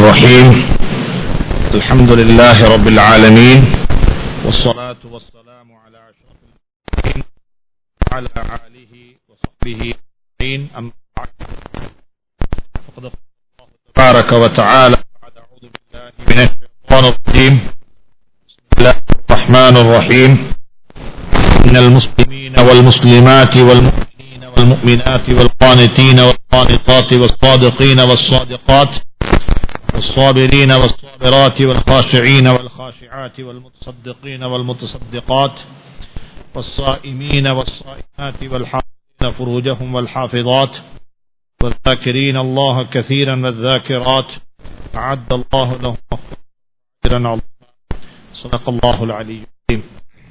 الرحيم الحمد لله رب العالمين والصلاة والسلام على أشرف المرسلين وعلى آله وصحبه أجمعين أما بعد فقد قال الله تبارك وتعالى بعد أعوذ بالله من الشيطان الرجيم بسم الله الرحمن الرحيم إن المسلمين والمسلمات والمؤمنين والمؤمنات والقانتين والقانطات والصادقين والصادقات والصابرين والصابرات والخاشعين والخاشعات والمتصدقين والمتصدقات والصائمين والصائمات والحافظين فروجهم والحافظات والذاكرين الله كثيرا والذاكرات أعد الله لهم مغفرة عظيما صدق الله العلي العظيم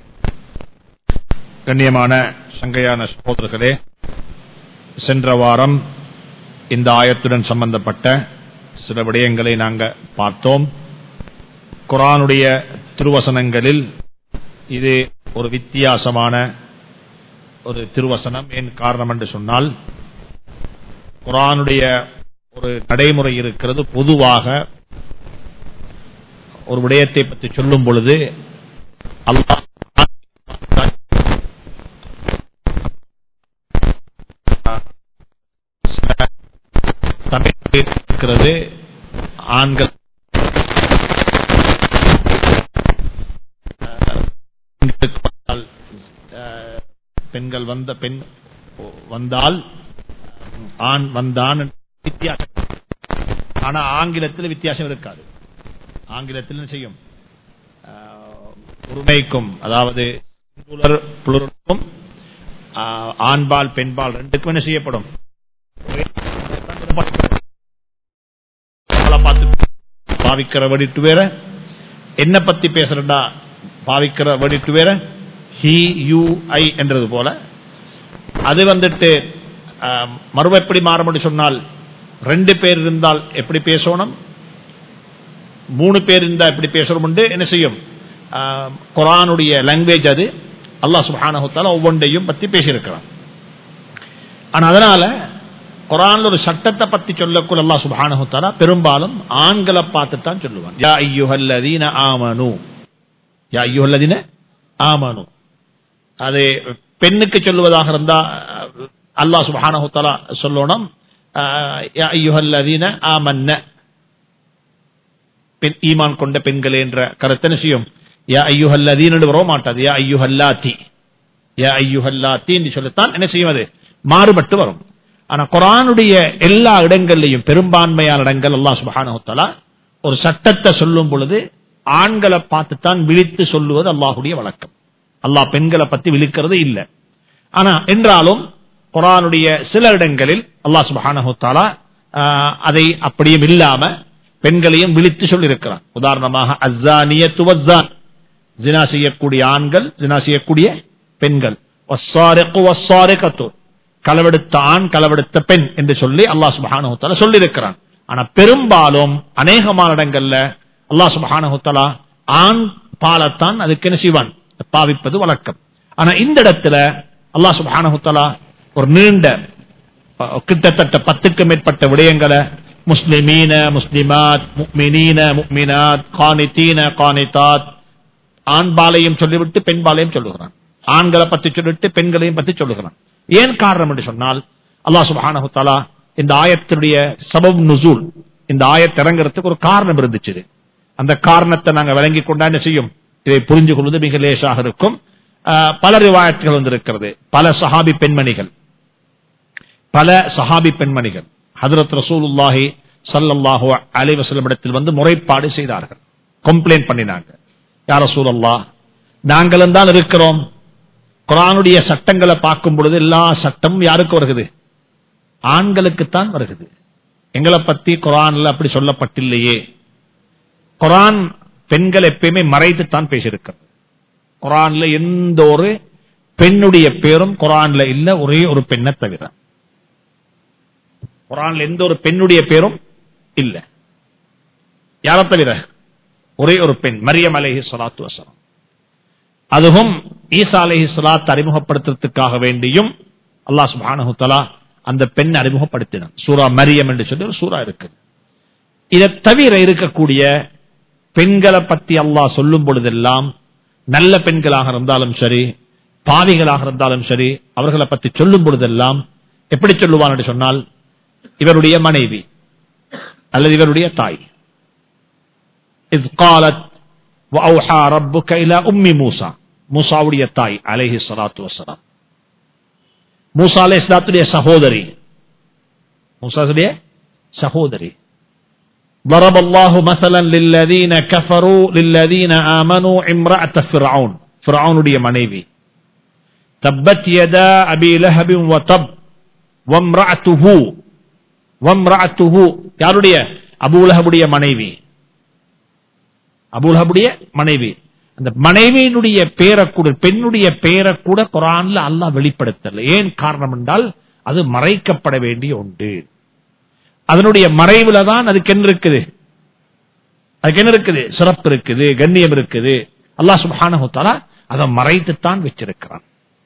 கண்ணியமான சங்கையான சகோதரர்களே சென்ற வாரம் இந்த ஆயத்துடன் சம்பந்தப்பட்ட சில விடயங்களை நாங்கள் பார்த்தோம் குரானுடைய திருவசனங்களில் இது ஒரு வித்தியாசமான ஒரு திருவசனம் ஏன் காரணம் என்று சொன்னால் குரானுடைய ஒரு நடைமுறை இருக்கிறது பொதுவாக ஒரு விடயத்தை பற்றி சொல்லும் பொழுது அல்லாஹ் தமிழ் இருக்கிறது ஆண்கள் பெண்கள் வந்த பெண் வந்தால் ஆண் வந்தான் வித்தியாசம் ஆனா ஆங்கிலத்தில் வித்தியாசம் இருக்காது ஆங்கிலத்தில் என்ன செய்யும் உரிமைக்கும் அதாவது புலருக்கும் ஆண்பால் பெண்பால் ரெண்டுக்கும் என்ன செய்யப்படும் பாவிக்கிற வடிட்டு வேற என்ன பத்தி பேசுறா பாவிக்கிற வடிட்டு வேற ஹி யூ ஐ என்றது போல அது வந்துட்டு மறுவ எப்படி மாற சொன்னால் ரெண்டு பேர் இருந்தால் எப்படி பேசணும் மூணு பேர் இருந்தால் எப்படி பேசணும் என்ன செய்யும் குரானுடைய லாங்குவேஜ் அது அல்லா சுபானகுத்தால ஒவ்வொன்றையும் பத்தி பேசியிருக்கிறான் ஆனா அதனால குரான்ல ஒரு சட்டத்தை பத்தி சொல்லக்குள்ள அல்லா சுபானகுத்தாலா பெரும்பாலும் ஆண்களை பார்த்து தான் சொல்லுவான் யா ஐயுஹல்லதீன ஆமனு யா ஐயுஹல்லதீன ஆமனு அது பெண்ணுக்கு சொல்லுவதாக இருந்தா அல்லா சுபானகுத்தாலா சொல்லணும் யா ஐயுஹல்லதீன ஆமன்ன பெண் ஈமான் கொண்ட பெண்களே என்ற கருத்தனை செய்யும் யா ஐயுஹல்லதீன் வர மாட்டாது யா ஐயுஹல்லாத்தி யா ஐயுஹல்லாத்தி என்று சொல்லத்தான் என்ன செய்யும் அது மாறுபட்டு வரும் ஆனா குரானுடைய எல்லா இடங்கள்லையும் பெரும்பான்மையான இடங்கள் அல்லா சுபானஹத்தலா ஒரு சட்டத்தை சொல்லும் பொழுது ஆண்களை பார்த்துத்தான் விழித்து சொல்லுவது அல்லாஹுடைய வழக்கம் அல்லாஹ் பெண்களை பத்தி விழிக்கிறது இல்லை ஆனா என்றாலும் குரானுடைய சில இடங்களில் அல்லா சுபானஹத்தாலா அதை அப்படியும் இல்லாம பெண்களையும் விழித்து சொல்லியிருக்கிறான் உதாரணமாக அஸ்ஸானியத்துவஸ்ஸான் ஜினா செய்யக்கூடிய ஆண்கள் ஜினா செய்யக்கூடிய பெண்கள் களவெடுத்த ஆண் களவெடுத்த பெண் என்று சொல்லி அல்லா சுபானுத்தலா சொல்லியிருக்கிறான் ஆனா பெரும்பாலும் அநேகமான இடங்கள்ல அல்லா சுபானுத்தலா ஆண் பாலத்தான் அதுக்கு என்ன செய்வான் பாவிப்பது வழக்கம் ஆனா இந்த இடத்துல அல்லா சுபானுத்தலா ஒரு நீண்ட கிட்டத்தட்ட பத்துக்கு மேற்பட்ட விடயங்களை முஸ்லிமீன முஸ்லிமாத் முக்மினீன முக்மினாத் காணித்தீன காணித்தாத் ஆண்பாலையும் சொல்லிவிட்டு பெண்பாலையும் சொல்லுகிறான் ஆண்களை பத்தி சொல்லிட்டு பெண்களையும் பத்தி சொல்லுகிறான் ஏன் காரணம் என்று சொன்னால் அல்லா சுபானஹாலா இந்த ஆயத்தினுடைய சபம் நுசூல் இந்த ஆயத்தை இறங்குறதுக்கு ஒரு காரணம் இருந்துச்சு அந்த காரணத்தை நாங்க விளங்கி கொண்டா என்ன செய்யும் இதை புரிஞ்சு கொள்வது மிக லேசாக இருக்கும் பல ரிவாயத்துகள் வந்திருக்கிறது பல சஹாபி பெண்மணிகள் பல சஹாபி பெண்மணிகள் ஹதரத் ரசூலுல்லாஹி சல்லாஹூ அலைவசலம் இடத்தில் வந்து முறைப்பாடு செய்தார்கள் கம்ப்ளைண்ட் பண்ணினாங்க யார் ரசூல் அல்லா நாங்களும் தான் இருக்கிறோம் குரானுடைய சட்டங்களை பார்க்கும் பொழுது எல்லா சட்டமும் யாருக்கு வருகிறது ஆண்களுக்குத்தான் வருகிறது எங்களை பத்தி குரான்ல அப்படி சொல்லப்பட்டில்லையே குரான் பெண்கள் எப்பயுமே மறைத்துத்தான் பேசியிருக்கிறது குரான்ல எந்த ஒரு பெண்ணுடைய பேரும் குரான்ல இல்ல ஒரே ஒரு பெண்ணை தவிர குரான்ல எந்த ஒரு பெண்ணுடைய பேரும் இல்ல யார தவிர ஒரே ஒரு பெண் மரியம் அலேஹி சலாத்து வசனம் அதுவும் ஈசா அலஹி சலாத் அறிமுகப்படுத்துறதுக்காக வேண்டியும் அல்லாஹ் சுபானு தலா அந்த பெண் அறிமுகப்படுத்தினான் சூரா மரியம் என்று சொல்லி ஒரு சூறா இருக்கு இதை தவிர இருக்கக்கூடிய பெண்களை பத்தி அல்லாஹ் சொல்லும் பொழுதெல்லாம் நல்ல பெண்களாக இருந்தாலும் சரி பாவிகளாக இருந்தாலும் சரி அவர்களை பத்தி சொல்லும் பொழுதெல்லாம் எப்படி சொல்லுவான் என்று சொன்னால் இவருடைய மனைவி அல்லது இவருடைய தாய் إذ قالت وأوحى ربك إلى أم موسى மூசாவுடைய தாய் அலைஹி ஸலாத்து வஸலாம் மூசா அலைஹிஸ்ஸலாத்துடைய சகோதரி மூசாவுடைய சகோதரி ضرب الله مثلا للذين كفروا للذين آمنوا امرأة فرعون فرعون உடைய மனைவி تبت يدا أبي لهب وتب وامرأته وامرأته யாருடைய அபூ லஹபுடைய மனைவி அபூலஹபுடைய மனைவி அந்த மனைவியினுடைய பேரை கூட பெண்ணுடைய பேரை கூட குரான்ல அல்லாஹ் வெளிப்படுத்தல ஏன் காரணம் என்றால் அது மறைக்கப்பட வேண்டிய ஒன்று அதனுடைய மறைவுல தான் அதுக்கு என்ன இருக்குது அதுக்கு என்ன இருக்குது சிறப்பு இருக்குது கண்ணியம் இருக்குது அல்லாஹ் சுப்ஹானஹு தஆலா அதை மறைத்துத்தான் வச்சிருக்கிறான்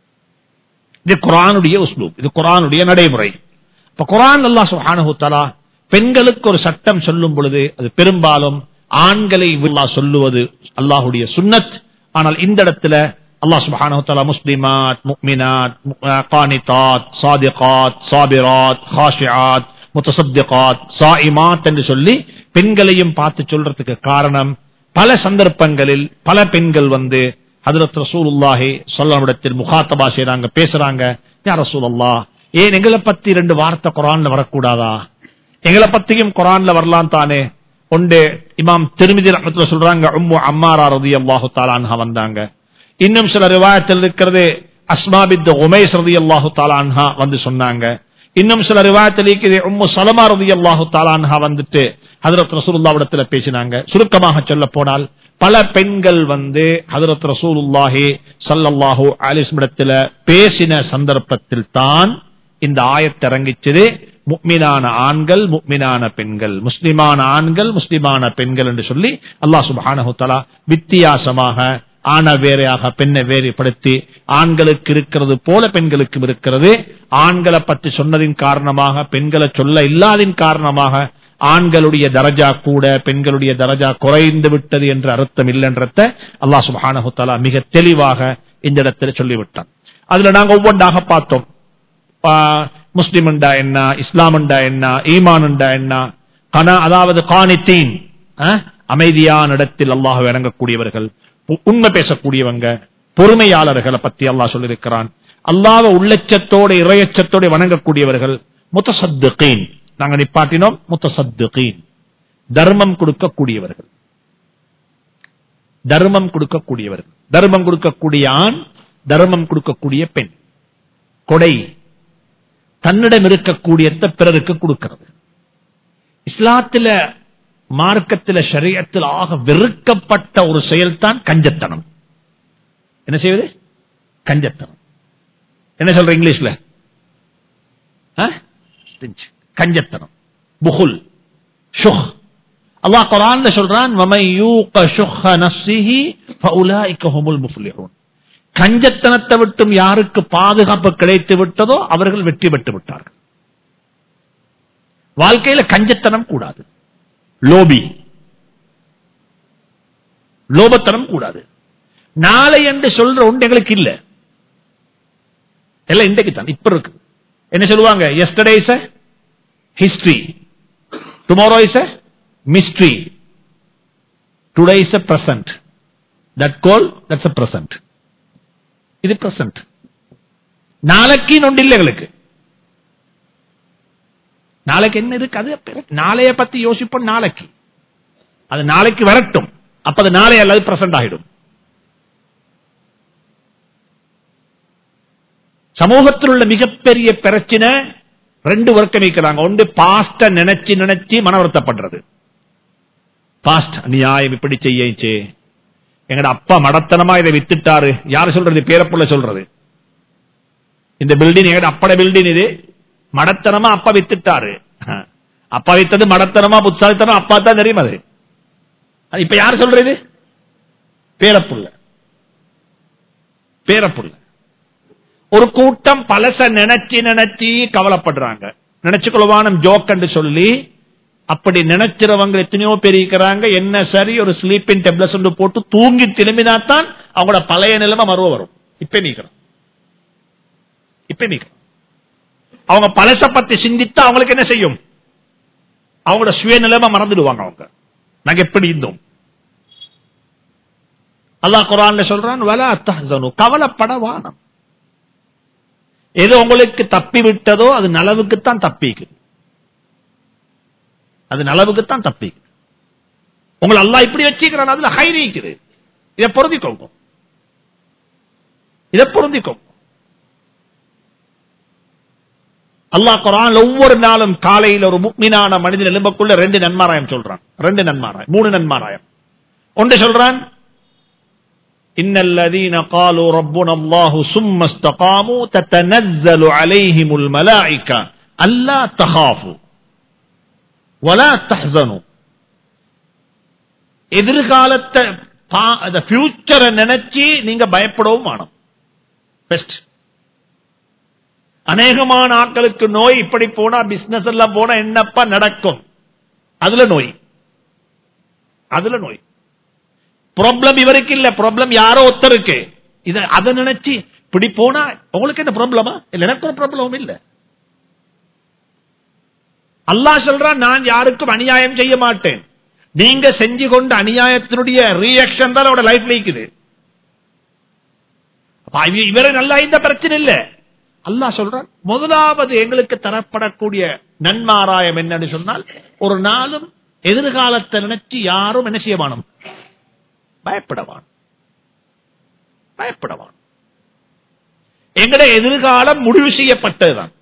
இது குரானுடைய உஸ்லூப் இது குரானுடைய நடைமுறை இப்ப குரான் அல்லாஹ் சுப்ஹானஹு தஆலா பெண்களுக்கு ஒரு சட்டம் சொல்லும் பொழுது அது பெரும்பாலும் ஆண்களை அல்லாஹ் சொல்லுவது அல்லாஹுடைய சுன்னத் ஆனால் இந்த இடத்துல அல்லாஹ் சுப்ஹானஹு தஆலா முஸ்லிமாத் முஃமினாத் கானிதாத் சாதிகாத் சாபிராத் ஹாஷிஆத் முத்தசத்திகாத் சாயிமாத் என்று சொல்லி பெண்களையும் பார்த்து சொல்றதுக்கு காரணம் பல சந்தர்ப்பங்களில் பல பெண்கள் வந்து ஹதரத் ரசூலுல்லாஹி சொல்லமிடத்தில் முகாத்தபா செய்றாங்க பேசுறாங்க யா ரசூலல்லாஹ் ஏன் எங்களை பத்தி ரெண்டு வார்த்தை குரான்ல வரக்கூடாதா எங்களை பத்தியும் குரான்ல வரலாம் தானே ஒன்று இமாம் திருமிதி ரஹமத்துல சொல்றாங்க உம்மு அம்மாரா ரதி அல்லாஹு தாலான்ஹா வந்தாங்க இன்னும் சில ரிவாயத்தில் இருக்கிறது அஸ்மாபித் உமேஸ் ரதி அல்லாஹு தாலான்ஹா வந்து சொன்னாங்க இன்னும் சில ரிவாயத்தில் இருக்குது உம்மு சலமா ரதி அல்லாஹு தாலான்ஹா வந்துட்டு ஹதரத் ரசூலுல்லாவிடத்துல பேசினாங்க சுருக்கமாக சொல்ல போனால் பல பெண்கள் வந்து ஹதரத் ரசூலுல்லாஹி சல்லல்லாஹு அலிஸ்மிடத்துல பேசின சந்தர்ப்பத்தில் தான் இந்த ஆயத்திறங்கிச்சது முக்மினான ஆண்கள் முக்மினான பெண்கள் முஸ்லிமான ஆண்கள் முஸ்லிமான பெண்கள் என்று சொல்லி அல்லாஹ் சுப்ஹானஹு தஆலா வித்தியாசமாக ஆண வேறையாக பெண்ணை வேறுபடுத்தி ஆண்களுக்கு இருக்கிறது போல பெண்களுக்கும் இருக்கிறது ஆண்களை பற்றி சொன்னதின் காரணமாக பெண்களை சொல்ல இல்லாதின் காரணமாக ஆண்களுடைய தரஜா கூட பெண்களுடைய தரஜா குறைந்து விட்டது என்ற அர்த்தம் இல்லைன்றத அல்லாஹ் சுப்ஹானஹு தஆலா மிக தெளிவாக இந்த இடத்துல சொல்லிவிட்டான் அதுல நாங்க ஒவ்வொன்றாக பார்த்தோம் முஸ்லிம் என்ன இஸ்லாம் என்ன ஈமான் என்ன கனா அதாவது காணித்தீன் அமைதியான இடத்தில் அல்லாஹ் இறங்கக்கூடியவர்கள் உண்மை பேசக்கூடியவங்க பொறுமையாளர்களை பத்தி அல்லாஹ் சொல்லியிருக்கிறான் அல்லாஹ் உள்ளச்சத்தோட இறையச்சத்தோட வணங்கக்கூடியவர்கள் முத்தசத்துகீன் நாங்க நிப்பாட்டினோம் முத்தசத்துகீன் தர்மம் கொடுக்கக்கூடியவர்கள் தர்மம் கொடுக்கக்கூடியவர்கள் தர்மம் கொடுக்கக்கூடிய ஆண் தர்மம் கொடுக்கக்கூடிய பெண் கொடை தன்னிடம் இருக்கக்கூடிய பிறருக்கு கொடுக்கிறது இஸ்லாத்தில மார்க்கத்தில சரியத்தில் ஆக வெறுக்கப்பட்ட ஒரு செயல்தான் கஞ்சத்தனம் என்ன செய்வது கஞ்சத்தனம் என்ன சொல்ற இங்கிலீஷ்ல கஞ்சத்தனம் புகுல் ஷுஹ் அல்லாஹ் குரான்ல சொல்றான் வமை யூக ஷுஹ நஃப்ஸிஹி ஃபஉலாயிக ஹுமுல் முஃப்லிஹூன் கஞ்சத்தனத்தை விட்டும் யாருக்கு பாதுகாப்பு கிடைத்து விட்டதோ அவர்கள் வெற்றி பெற்று விட்டார்கள் வாழ்க்கையில கஞ்சத்தனம் கூடாது லோபி லோபத்தனம் கூடாது நாளை என்று சொல்ற ஒன்று எங்களுக்கு இல்ல எல்லாம் இன்றைக்கு தான் இப்ப இருக்கு என்ன சொல்லுவாங்க yesterday is history tomorrow is mystery today is a present that call that's a present இது பிரசன்ட் நாளைக்கு ஒன்று இல்லை எங்களுக்கு நாளைக்கு என்ன இருக்கு அது நாளைய பத்தி யோசிப்போம் நாளைக்கு அது நாளைக்கு வரட்டும் அப்ப அது நாளை அல்லது பிரசன்ட் ஆகிடும் சமூகத்தில் உள்ள மிகப்பெரிய பிரச்சனை ரெண்டு வர்க்கம் வைக்கிறாங்க ஒன்று பாஸ்ட நினைச்சு நினைச்சு மன வருத்தப்படுறது பாஸ்ட் நியாயம் இப்படி செய்யச்சு எங்கட அப்பா மடத்தனமா இதை வித்துட்டாரு யாரு சொல்றது பேரப்புள்ள சொல்றது இந்த பில்டிங் எங்கட அப்பட பில்டிங் இது மடத்தனமா அப்பா வித்துட்டாரு அப்பா வித்தது மடத்தனமா புத்தாலித்தனம் அப்பா தான் தெரியும் அது இப்ப யாரு சொல்றது பேரப்புள்ள பேரப்புள்ள ஒரு கூட்டம் பழச நினைச்சு நினைச்சு கவலைப்படுறாங்க நினைச்சுக்கொள்வானம் ஜோக் என்று சொல்லி அப்படி நினைக்கிறவங்க எத்தனையோ பேர் இருக்கிறாங்க என்ன சரி ஒரு ஸ்லீப்பிங் டெப்லெட் ஒன்று போட்டு தூங்கி திரும்பினாத்தான் அவங்களோட பழைய நிலைமை மறுவ வரும் இப்ப நீக்கிறோம் இப்ப நீக்கிறோம் அவங்க பழச பத்தி சிந்தித்தா அவங்களுக்கு என்ன செய்யும் அவங்களோட சுயநிலைமை மறந்துடுவாங்க அவங்க நாங்க எப்படி இருந்தோம் அல்லாஹ் குரான்ல சொல்றான் வலா தஹ்சனு கவலைப்பட வானம் எது உங்களுக்கு தப்பி விட்டதோ அது நலவுக்குத்தான் தப்பிக்குது அது நலவுக்குத்தான் தப்பிக்குது உங்களை அல்லாஹ் இப்படி வச்சுக்கிறான் அதுல ஹைரி இருக்குது இதை பொருந்திக்கோங்க இதை பொருந்திக்கோங்க அல்லாஹ் குரான் ஒவ்வொரு நாளும் காலையில் ஒரு முக்மினான மனிதன் எலும்பக்குள்ள ரெண்டு நன்மாராயம் சொல்றான் ரெண்டு நன்மாராயம் மூணு நன்மாராயம் ஒன்று சொல்றான் إن الذين قالوا ربنا الله ثم استقاموا تتنزل عليهم الملائكة ألا تخافوا ولا تحزنوا எதிர்காலத்தை ஃபியூச்சரை நினைச்சு நீங்க பயப்படவும் வேணும் பெஸ்ட் அநேகமான ஆட்களுக்கு நோய் இப்படி போனா பிசினஸ் எல்லாம் போனா என்னப்பா நடக்கும் அதுல நோய் அதுல நோய் ப்ராப்ளம் இவருக்கு இல்ல ப்ராப்ளம் யாரோ ஒருத்தருக்கு இத அதை நினைச்சு இப்படி போனா உங்களுக்கு என்ன ப்ராப்ளமா இல்ல எனக்கு ஒரு ப்ராப்ளமும் இல்ல அல்லாஹ் சொல்றான் நான் யாருக்கும் அநியாயம் செய்ய மாட்டேன் நீங்க செஞ்சு கொண்ட அநியாயத்தினுடைய ரியாக்ஷன் தான் அவரோட லைஃப்ல இருக்குது இவரை நல்லா இந்த பிரச்சனை இல்ல அல்லாஹ் சொல்றான் முதலாவது எங்களுக்கு தரப்படக்கூடிய நன்மாராயம் என்னன்னு சொன்னால் ஒரு நாளும் எதிர்காலத்தை நினைச்சு யாரும் என்ன செய்ய வேணும் பயப்படவான் பயப்படவான் எங்கட எதிர்காலம் முடிவு செய்யப்பட்டதுதான்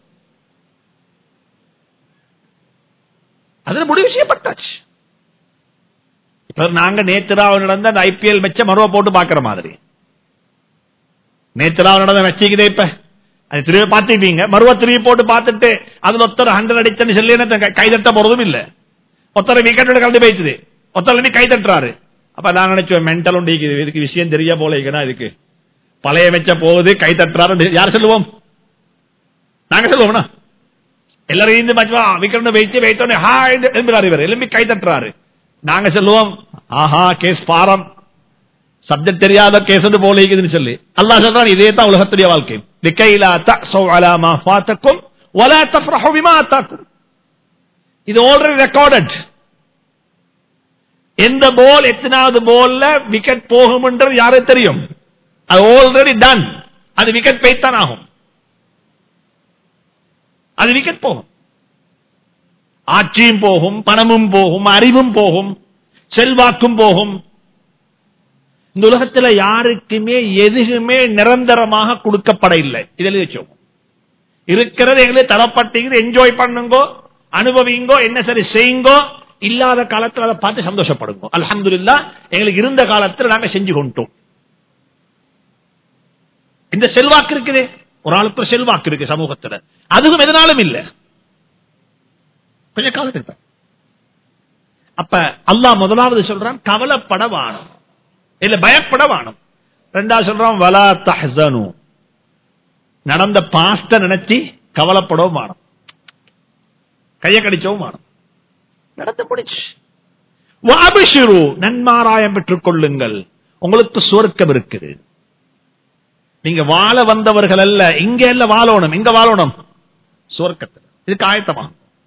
அதுல முடிவு செய்யப்பட்டாச்சு இப்ப நாங்க நேத்திராவு நடந்த அந்த ஐபிஎல் மெச்ச மருவ போட்டு பாக்குற மாதிரி நேத்திராவு நடந்த மெச்சிக்குதே இப்ப அது திரும்பி பார்த்துட்டீங்க மருவ திரும்பி போட்டு பார்த்துட்டு அதுல ஒருத்தர் ஹண்ட்ரட் அடிச்சன்னு சொல்லி கைதட்ட போறதும் இல்ல ஒருத்தர் விக்கெட்டோட கலந்து போயிடுது ஒருத்தர் கை தட்டுறாரு அப்ப நான் நினைச்சேன் மென்டல் உண்டு இதுக்கு விஷயம் தெரிய போல இருக்குன்னா இதுக்கு பழைய மெச்ச போகுது கை தட்டுறாரு யார் சொல்லுவோம் நாங்க சொல்லுவோம்னா எல்லாரும் இந்த மச்சுவா விக்கெட் வைத்து வைத்தோடனே ஹா எழும்புறாரு இவர் எலும்பி கை தட்டுறாரு நாங்க சொல்லுவோம் ஆஹா கேஸ் பாரம் சப்ஜெக்ட் தெரியாத கேஸ் போல இருக்குதுன்னு சொல்லி அல்லா சொல்றான் இதே தான் உலகத்துடைய வாழ்க்கை லிக்கைலா தக்ஸௌ அலா மா ஃபாத்தக்கும் வலா தஃப்ரஹு பிமா அத்தாக்கும் இது ஆல்ரெடி ரெக்கார்டட் எந்த போல் எத்தனாவது போல்ல விக்கெட் போகும் என்று யாருக்கு தெரியும் அது ஆல்ரெடி டன் அது விக்கெட் பெய்தான் ஆகும் அது விக்கெட் போகும் ஆட்சியும் போகும் பணமும் போகும் அறிவும் போகும் செல்வாக்கும் போகும் இந்த உலகத்தில் யாருக்குமே எதுவுமே நிரந்தரமாக கொடுக்கப்பட இல்லை இதில் வச்சோம் இருக்கிறது எங்களுக்கு தரப்பட்டீங்க என்ஜாய் பண்ணுங்கோ அனுபவிங்கோ என்ன சரி செய்யுங்கோ இல்லாத காலத்தில் அதை பார்த்து சந்தோஷப்படுங்க அலமது இல்லா எங்களுக்கு இருந்த காலத்தில் நாங்க செஞ்சு கொண்டோம் இந்த செல்வாக்கு இருக்குது ஒரு ஆளுக்கு செல்வாக்கு இருக்கு சமூகத்தில் அதுவும் எதனாலும் இல்ல கொஞ்ச காலத்துக்கு அப்ப அல்லாஹ் முதலாவது சொல்றான் கவலைப்பட வானம் இல்ல பயப்பட வானம் ரெண்டாவது சொல்றான் வலா தஹனு நடந்த பாஸ்ட நினைச்சு கவலைப்படவும் வானம் கைய கடிச்சவும் வானம் நடந்து முடிச்சு வாபிஷிரு நன்மாராயம் பெற்றுக் கொள்ளுங்கள் உங்களுக்கு சுவர்க்கம் இருக்குது நீங்க வாழ வந்தவர்கள் அல்ல இங்க இல்ல வாழணும் எங்க வாழணும் சுவர்க்கத்தில் இதுக்கு ஆயத்தமா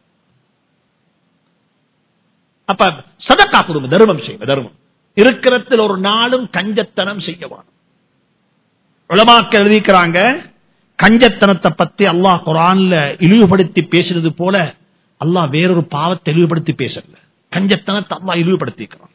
அப்ப சதக்கா கொடுங்க தர்மம் செய்யுங்க தர்மம் இருக்கிறத்தில் ஒரு நாளும் கஞ்சத்தனம் செய்யவான் உலமாக்க எழுதிக்கிறாங்க கஞ்சத்தனத்தை பத்தி அல்லாஹ் குரான்ல இழிவுபடுத்தி பேசுறது போல அல்லாஹ் வேறொரு பாவத்தை இழிவுபடுத்தி பேசல கஞ்சத்தனத்தை அல்லாஹ் இழிவுபடுத்திக்கிறான்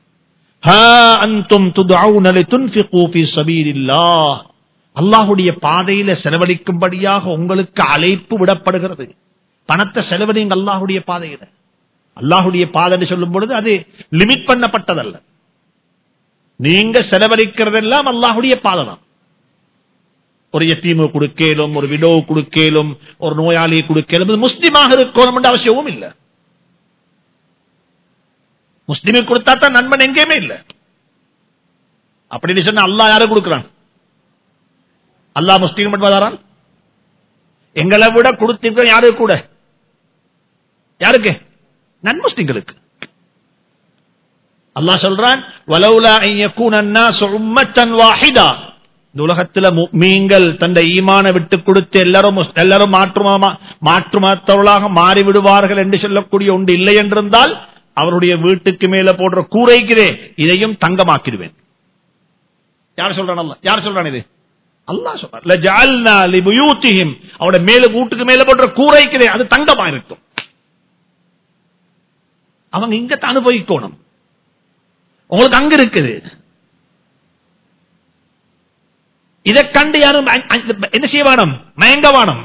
அல்லாஹுடைய பாதையில செலவழிக்கும்படியாக உங்களுக்கு அழைப்பு விடப்படுகிறது பணத்தை செலவழிங்க அல்லாஹுடைய பாதையில அல்லாஹுடைய பாதை சொல்லும் பொழுது அது லிமிட் பண்ணப்பட்டதல்ல நீங்க செலவழிக்கிறதெல்லாம் அல்லாஹுடைய பாதை தான் ஒரு எத்தீமு கொடுக்கலும் ஒரு விடோ கொடுக்கலும் ஒரு நோயாளியை கொடுக்கலும் முஸ்லீமாக இருக்கணும் அவசியமும் இல்லை முஸ்லீமுக்கு கொடுத்தா தான் நண்பன் எங்கேயுமே இல்லை அப்படின்னு சொன்னா அல்லா யாரு கொடுக்கிறான் அல்லா முஸ்லீம் மட்டும் எங்களை விட கொடுத்திருக்க யாரு கூட யாருக்கு நன்முஸ்லிங்களுக்கு அல்லாஹ் சொல்றான் வலவுலா அன் யகூன அன்னாஸு உம்மத்தன் வாஹிதா இந்த உலகத்துல மீங்கள் தந்த ஈமான விட்டு கொடுத்து எல்லாரும் முஸ்- எல்லாரும் மாற்றுமா மாற்றுமத்தவர்களாக மாறி விடுவார்கள் என்று சொல்லக்கூடிய ஒன்று இல்லை என்றிருந்தால் அவருடைய வீட்டுக்கு மேல போடுற கூரைக்கிறே இதையும் தங்கமாக்கிடுவேன் யார் சொல்றான் அல்லாஹ் யார் சொல்றான் இது அல்லாஹ் சொல்றான் லஜஅல்னா லிபுயூத்திஹிம் அவருடைய மேல வீட்டுக்கு மேல போடுற கூரைக்கிறே அது தங்கமா இருக்கும் அவங்க இங்க அனுபவிக்கணும் உங்களுக்கு அங்க இருக்குது இதை கண்டு யாரும் அ- அ- என்ன செய்ய வேணும் மயங்க வேணும்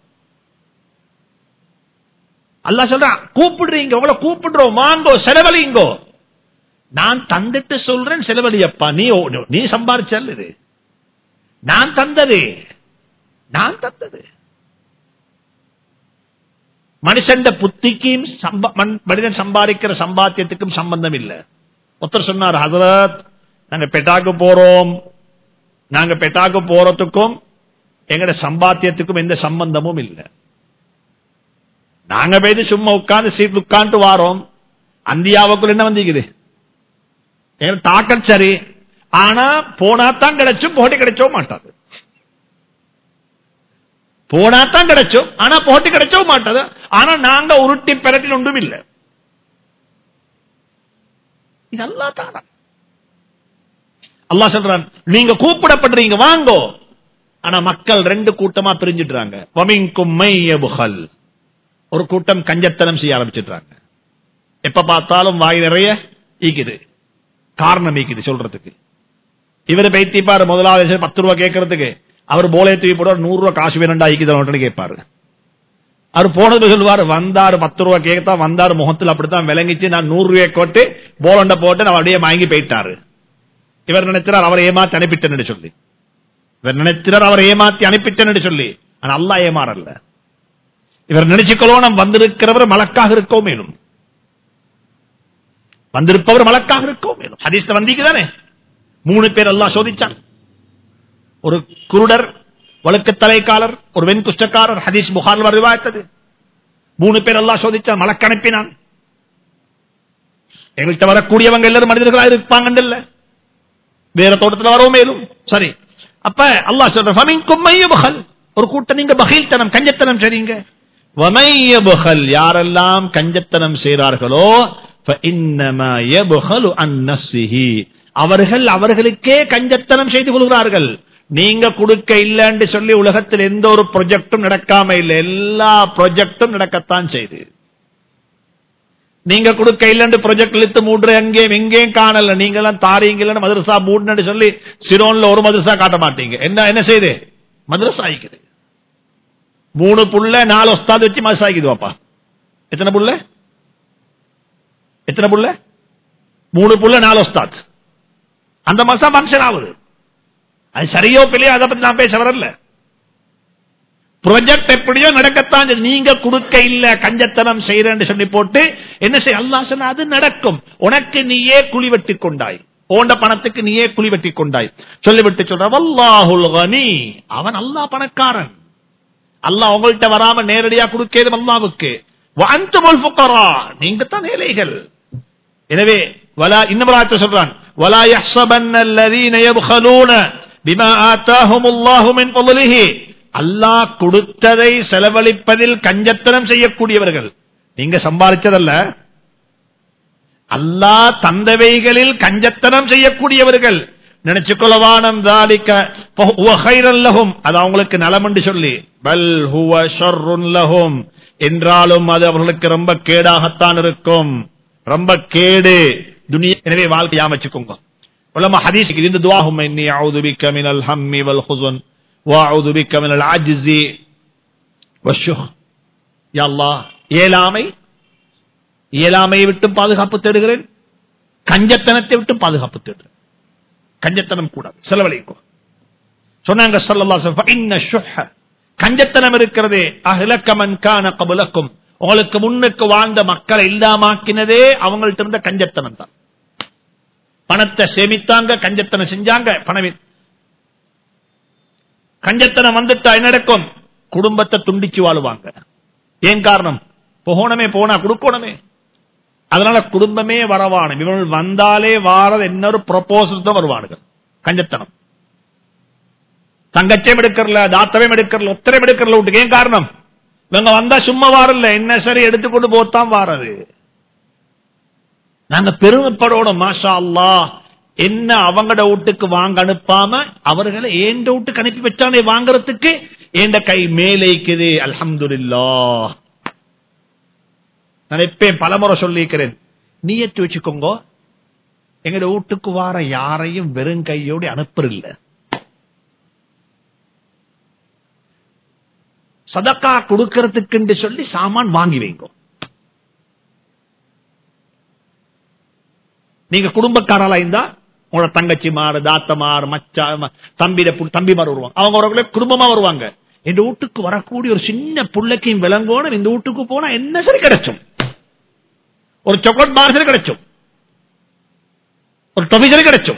அல்லாஹ் சொல்றான் கூப்பிடுறீங்க உங்களை கூப்பிடுறோம் வாங்கோ செலவழிங்கோ நான் தந்துட்டு சொல்றேன் செலவழியப்பா நீ ஓ- நீ சம்பாரிச்சல் இது நான் தந்தது நான் தந்தது மனுஷன் புத்திக்கும் சம்ப- மன்- மனிதன் சம்பாதிக்கிற சம்பாத்தியத்துக்கும் சம்பந்தம் இல்லை ஒருத்தர் சொன்னார் ஹசரத் நாங்க பெட்டாக்கு போறோம் நாங்க பெட்டாக்கு போறதுக்கும் எங்கட சம்பாத்தியத்துக்கும் எந்த சம்பந்தமும் இல்லை நாங்க போயிட்டு சும்மா உட்கார்ந்து சீட் உட்கார்ந்து வாரோம் அந்தியாவுக்குள்ள என்ன வந்திக்குது எங்க தாக்கல் சரி ஆனா போனா தான் கிடைச்சும் போட்டி கிடைச்சோ மாட்டாது போனா தான் கிடைச்சோம் ஆனா போட்டி கிடைச்சோ மாட்டாது ஆனா நாங்க உருட்டி பெரட்டில் ஒன்றும் இல்லை இது அல்லா தானா அல்லாஹ் சொல்றான் நீங்க கூப்பிடப்படுறீங்க வாங்கோ ஆனா மக்கள் ரெண்டு கூட்டமா பிரிஞ்சிடுறாங்க வமிங்கும் மையபுகல் ஒரு கூட்டம் கஞ்சத்தனம் செய்ய ஆரம்பிச்சிடுறாங்க எப்ப பார்த்தாலும் வாய் நிறைய ஈக்குது காரணம் ஈக்குது சொல்றதுக்கு இவரு பைத்திப்பாரு முதலாவது பத்து ரூபா கேட்கறதுக்கு அவர் போலே தூக்கி போட நூறு ரூபா காசு வேணும்டா ஈக்குது கேட்பாரு அவர் போனது சொல்லுவாரு வந்தாரு பத்து ரூபா கேட்கத்தான் வந்தாரு முகத்தில் அப்படித்தான் விளங்கிச்சு நான் நூறு ரூபாய் கோட்டு போலண்ட போட்டு நான் அப்படியே வாங்கி போயிட்டாரு இவர் நினைச்சார் அவரை ஏமாத்தி அனுப்பிட்டேன்னு சொல்லி இவர் நினைச்சார் அவரை ஏமாத்தி அனுப்பிட்டேன்னு சொல்லி ஆனா அல்லா ஏமாறல்ல இவர் நினைச்சுக்கொள்ளோம் வந்திருக்கிறவர் மலக்காக இருக்கோ மேலும் வந்திருப்பவர் மலக்காக இருக்கோ மேலும் ஹதீஸ்ல வந்தீங்க தானே மூணு பேர் எல்லாம் சோதிச்சான் ஒரு குருடர் வழக்கு தலைக்காரர் ஒரு வெண்குஷ்டக்காரர் ஹதீஸ் புகார் வருவாய்த்தது மூணு பேர் எல்லாம் சோதிச்சான் மலக்கு அனுப்பினான் எங்கள்கிட்ட வரக்கூடியவங்க எல்லாரும் மனிதர்களா இருப்பாங்கல்ல வேற தோட்டத்தில் வரவும் மேலும் சரி அப்ப அல்லாஹ் சொல்ற ஃபமின்கும் மையபுகல் ஒரு கூட்டம் நீங்க பகீல்தனம் கஞ்சத்தனம் செய்றீங்க வமையபுகல் யாரெல்லாம் கஞ்சத்தனம் செய்கிறார்களோ فإنما يبخل عن نفسه அவர்கள் அவர்களுக்கே கஞ்சத்தனம் செய்து கொள்கிறார்கள் நீங்க கொடுக்க இல்லைன்னு சொல்லி உலகத்தில் எந்த ஒரு ப்ரொஜெக்டும் நடக்காம இல்லை எல்லா ப்ரொஜெக்டும் நடக்கத்தான் செய்து நீங்க கொடுக்க இல்லைன்னு ப்ரொஜெக்ட் இழுத்து மூன்று அங்கேயும் எங்கேயும் காணல நீங்க எல்லாம் தாரீங்கன்னு மதரசா மூடுன்னு சொல்லி சிரோன்ல ஒரு மதரசா காட்ட மாட்டீங்க என்ன என்ன செய்யுது மதரசா ஆயிக்குது மூணு புள்ள நாலு ஒஸ்தாது வச்சு மதரசா ஆயிக்குது பாப்பா எத்தனை புள்ள எத்தனை புள்ள மூணு புள்ள நாலு ஒஸ்தாத் அந்த மசா மனுஷன் ஆகுது அது சரியோ பிள்ளையோ அதை பத்தி நான் பேச வரல ப்ரொஜெக்ட் எப்படியோ நடக்கத்தான் செய்யுது. நீங்க கொடுக்க இல்ல கஞ்சத்தனம் செய்யறேன்னு சொல்லி போட்டு என்ன செய்ய அல்லா சொன்ன அது நடக்கும் உனக்கு நீயே குழி வெட்டி கொண்டாய் போன்ற பணத்துக்கு நீயே குழி வெட்டி கொண்டாய் சொல்லிவிட்டு சொல்ற வல்லாஹுல் கனி அவன் அல்லாஹ் பணக்காரன் அல்லாஹ் உங்கள்கிட்ட வராம நேரடியா கொடுக்கிறது அல்லாவுக்கு வஅன்துமுல் ஃபுகரா நீங்க தான் ஏழைகள் எனவே வலா இன்னமராத்த சொல்றான் வலா யஹ்சபன்ன அல்லதீன யப்கலூன பிமா ஆதாஹுமுல்லாஹு மின் ஃபضலிஹி அல்லாஹ் கொடுத்ததை செலவழிப்பதில் கஞ்சத்தனம் செய்யக்கூடியவர்கள் நீங்க சம்பாதிச்சதல்ல அல்லாஹ் தந்தவைகளில் கஞ்சத்தனம் செய்யக்கூடியவர்கள் நினைச்சுக்கொள்ளவானம் தாலிக்க ஃபஹுவ கைரன் லஹும் அது அவங்களுக்கு நலம் என்று சொல்லி பல் ஹுவ ஷர்ருன் லஹும் என்றாலும் அது அவர்களுக்கு ரொம்ப கேடாகத்தான் இருக்கும் ரொம்ப கேடு துனியா எனவே வாழ்க்கையா வச்சுக்கோங்க உலமா ஹதீஸுக்கு இந்த துவாஹும் இன்னி அவுது பிக்க மினல் ஹம்மி வல் ஹுஸன் வஅவுது பிக்க மினல் அஜ்ஸி வஷ்ஷுஹ் யா அல்லாஹ் இயலாமை இயலாமையை விட்டு பாதுகாப்பு தேடுகிறேன் கஞ்சத்தனத்தை விட்டு பாதுகாப்பு தேடுகிறேன் கஞ்சத்தனம் கூடாது செலவழிக்கும் சொன்னாங்க ஸல்லல்லாஹு அலைஹி வஸல்லம் இன்ன ஷுஹ கஞ்சத்தனம் இருக்கிறதே அஹ்லக்கமன் கான கபலக்கும் உங்களுக்கு முன்னுக்கு வாழ்ந்த மக்களை இல்லாமாக்கினதே அவங்கள்ட்ட இருந்த கஞ்சத்தனம் தான் பணத்தை சேமித்தாங்க கஞ்சத்தனம் செஞ்சாங்க பணம் கஞ்சத்தனம் வந்துட்டா என்ன நடக்கும் குடும்பத்தை துண்டிச்சு வாழுவாங்க ஏன் காரணம் போகணுமே போனா கொடுக்கணுமே அதனால குடும்பமே வரவானும் இவர்கள் வந்தாலே வாரது இன்னொரு ப்ரொபோசல் தான் வருவானுங்க கஞ்சத்தனம் தங்கச்சையும் எடுக்கறல தாத்தவையும் எடுக்கறல ஒத்தரையும் எடுக்கறல விட்டுக்கு ஏன் காரணம் இவங்க வந்தா சும்மா வாரல என்ன சரி எடுத்துக்கொண்டு போத்தான் வாரது நாங்க பெருமைப்படணும் மாஷா அல்லா என்ன அவங்கட வீட்டுக்கு வாங்க அனுப்பாம அவர்களை ஏண்ட வீட்டுக்கு அனுப்பி வச்சானே வாங்குறதுக்கு ஏண்ட கை மேலேக்குது அல்ஹம்துலில்லா நான் எப்பயும் பலமுறை சொல்லியிருக்கிறேன் நீயத்து வச்சுக்கோங்க எங்கட வீட்டுக்கு வார யாரையும் வெறும் கையோடு அனுப்புறில்ல சதக்கா கொடுக்கறதுக்கு சொல்லி சாமான் வாங்கி வைங்க நீங்க குடும்பக்காரலா இருந்தா உங்களோட தங்கச்சி மாறு தாத்தமார் மச்சா ம- தம்பிட பு- தம்பிமார் வருவாங்க அவங்க வரக்குள்ள குடும்பமா வருவாங்க இந்த வீட்டுக்கு வரக்கூடிய ஒரு சின்ன புள்ளைக்கையும் விளங்கோணும் இந்த வீட்டுக்கு போனா என்ன சரி கிடைச்சும் ஒரு சாக்லேட் பார் சரி கிடைச்சும் ஒரு டொபி சரி கிடைச்சும்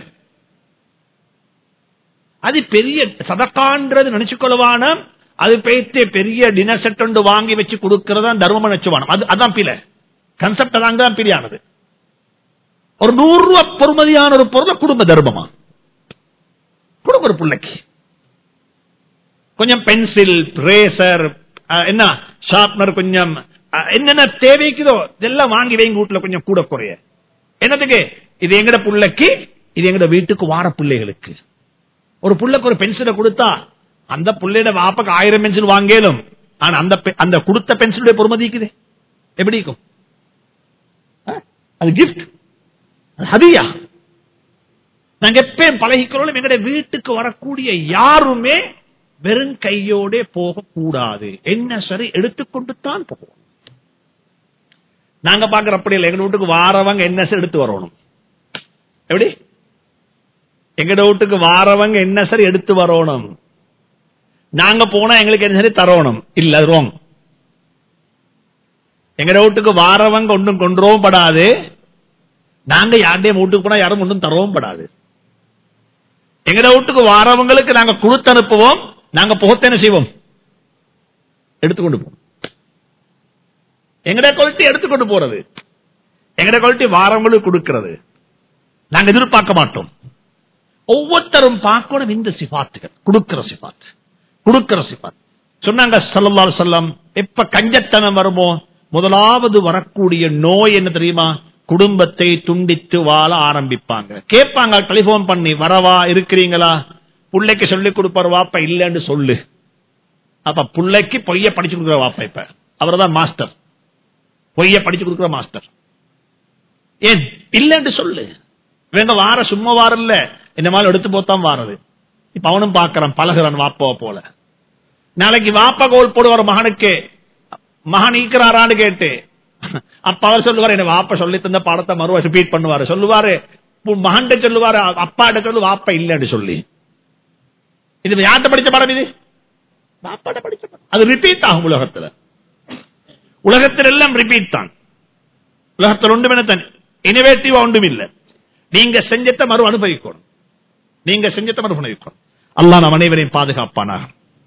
அது பெரிய சதக்கான்றது நினைச்சுக்கொள்வான அது பேத்து பெரிய டின்னர் செட் ஒன்று வாங்கி வச்சு கொடுக்கறதா தர்மம் நினைச்சுவானம் அது அதான் பில கன்செப்ட் அதான் பிரியானது ஒரு நூறு ரூபாய் பொறுமதியான ஒரு பொருளை குடும்ப தர்மமா கொடுங்க ஒரு பிள்ளைக்கு கொஞ்சம் பென்சில் ரேசர் என்ன ஷார்ப்னர் கொஞ்சம் அஹ், என்னென்ன தேவைக்குதோ இதெல்லாம் வாங்கி வைங்க வீட்டுல கொஞ்சம் கூட குறைய என்னதுக்கு இது எங்கட புள்ளைக்கு இது எங்கட வீட்டுக்கு வார பிள்ளைகளுக்கு ஒரு புள்ளைக்கு ஒரு பென்சிலை கொடுத்தா அந்த புள்ளையோட வாப்பக்கு ஆயிரம் பென்சில் வாங்கலும் ஆனா அந்த பெ- அந்த கொடுத்த பென்சிலுடைய பொறுமதிக்குது எப்படி இருக்கும் அஹ், அது கிஃப்ட் ஹதியா நாங்க எப்பயும் பழகிக்கிறோம் எங்களுடைய வீட்டுக்கு வரக்கூடிய யாருமே வெறும் கையோட போகக்கூடாது என்ன சரி எடுத்துக்கொண்டு தான் போகணும் நாங்க பாக்குற அப்படி இல்லை எங்க வீட்டுக்கு வாரவங்க என்ன சரி எடுத்து வரணும் எப்படி எங்கட வீட்டுக்கு வாரவங்க என்ன சரி எடுத்து வரணும் நாங்க போனா எங்களுக்கு என்ன சரி தரணும் இல்ல அது wrong. எங்கட வீட்டுக்கு வாரவங்க ஒன்றும் கொண்டுறவும் படாது நாங்க யாருடைய வீட்டுக்கு போனா யாரும் ஒன்றும் தரவும் படாது எங்கட வீட்டுக்கு வாரவங்களுக்கு நாங்க கொடுத்து அனுப்புவோம் நாங்க புகத்த என்ன செய்வோம் எடுத்துக்கொண்டு போவோம் எங்கட குவாலிட்டி எடுத்துக்கொண்டு போறது எங்கட குவாலிட்டி வாரவங்களுக்கு கொடுக்கிறது நாங்க எதிர்பார்க்க மாட்டோம் ஒவ்வொருத்தரும் பார்க்கணும் இந்த சிபாத்துகள் கொடுக்கிற சிபாத் கொடுக்கிற சிபாத் சொன்னாங்க சல்லல்லாஹு அலைஹி வஸல்லம் எப்ப கஞ்சத்தனம் வருமோ முதலாவது வரக்கூடிய நோய் என்ன தெரியுமா குடும்பத்தை துண்டித்து வாழ ஆரம்பிப்பாங்க கேட்பாங்க டெலிபோன் பண்ணி வரவா இருக்கிறீங்களா புள்ளைக்கு சொல்லி கொடுப்பாரு வாப்பா இல்லன்னு சொல்லு அப்ப புள்ளைக்கு பொய்ய படிச்சு கொடுக்குற வாப்பா இப்ப அவர்தான் மாஸ்டர் பொய்ய படிச்சு கொடுக்குற மாஸ்டர் ஏன் இல்லன்னு சொல்லு வேங்க வார சும்மா வாரல்ல இந்த மாதிரி எடுத்து போத்தான் வாரது இப்ப அவனும் பாக்குறான் பழகுறான் வாப்பாவை போல நாளைக்கு வாப்பா கோல் போடுவார் மகனுக்கு மகன் ஈக்கிறாரான்னு கேட்டு அப்ப அவர் சொல்லுவார் என்ன வாப்பா சொல்லி தந்த பாடத்தை மறுவா ரிப்பீட் பண்ணுவாரு சொல்லுவாரு மகன் சொல்லுவாரு அப்பாட்ட சொல்லு வாப்பா இல்லன்னு சொல்லி இது யார்கிட்ட படிச்ச பாடம் இது வாப்பாட்ட படிச்ச பாடம் அது ரிப்பீட் ஆகும் உலகத்துல உலகத்தில் எல்லாம் ரிப்பீட் தான் உலகத்தில் ஒன்றும் என்ன தனி இனோவேட்டிவா ஒன்றும் இல்லை நீங்க செஞ்சத்தை மறு அனுபவிக்கணும் நீங்க செஞ்சத்தை மறு அனுபவிக்கணும் அல்லாஹ் நம் அனைவரையும் பாதுகாப்பானாக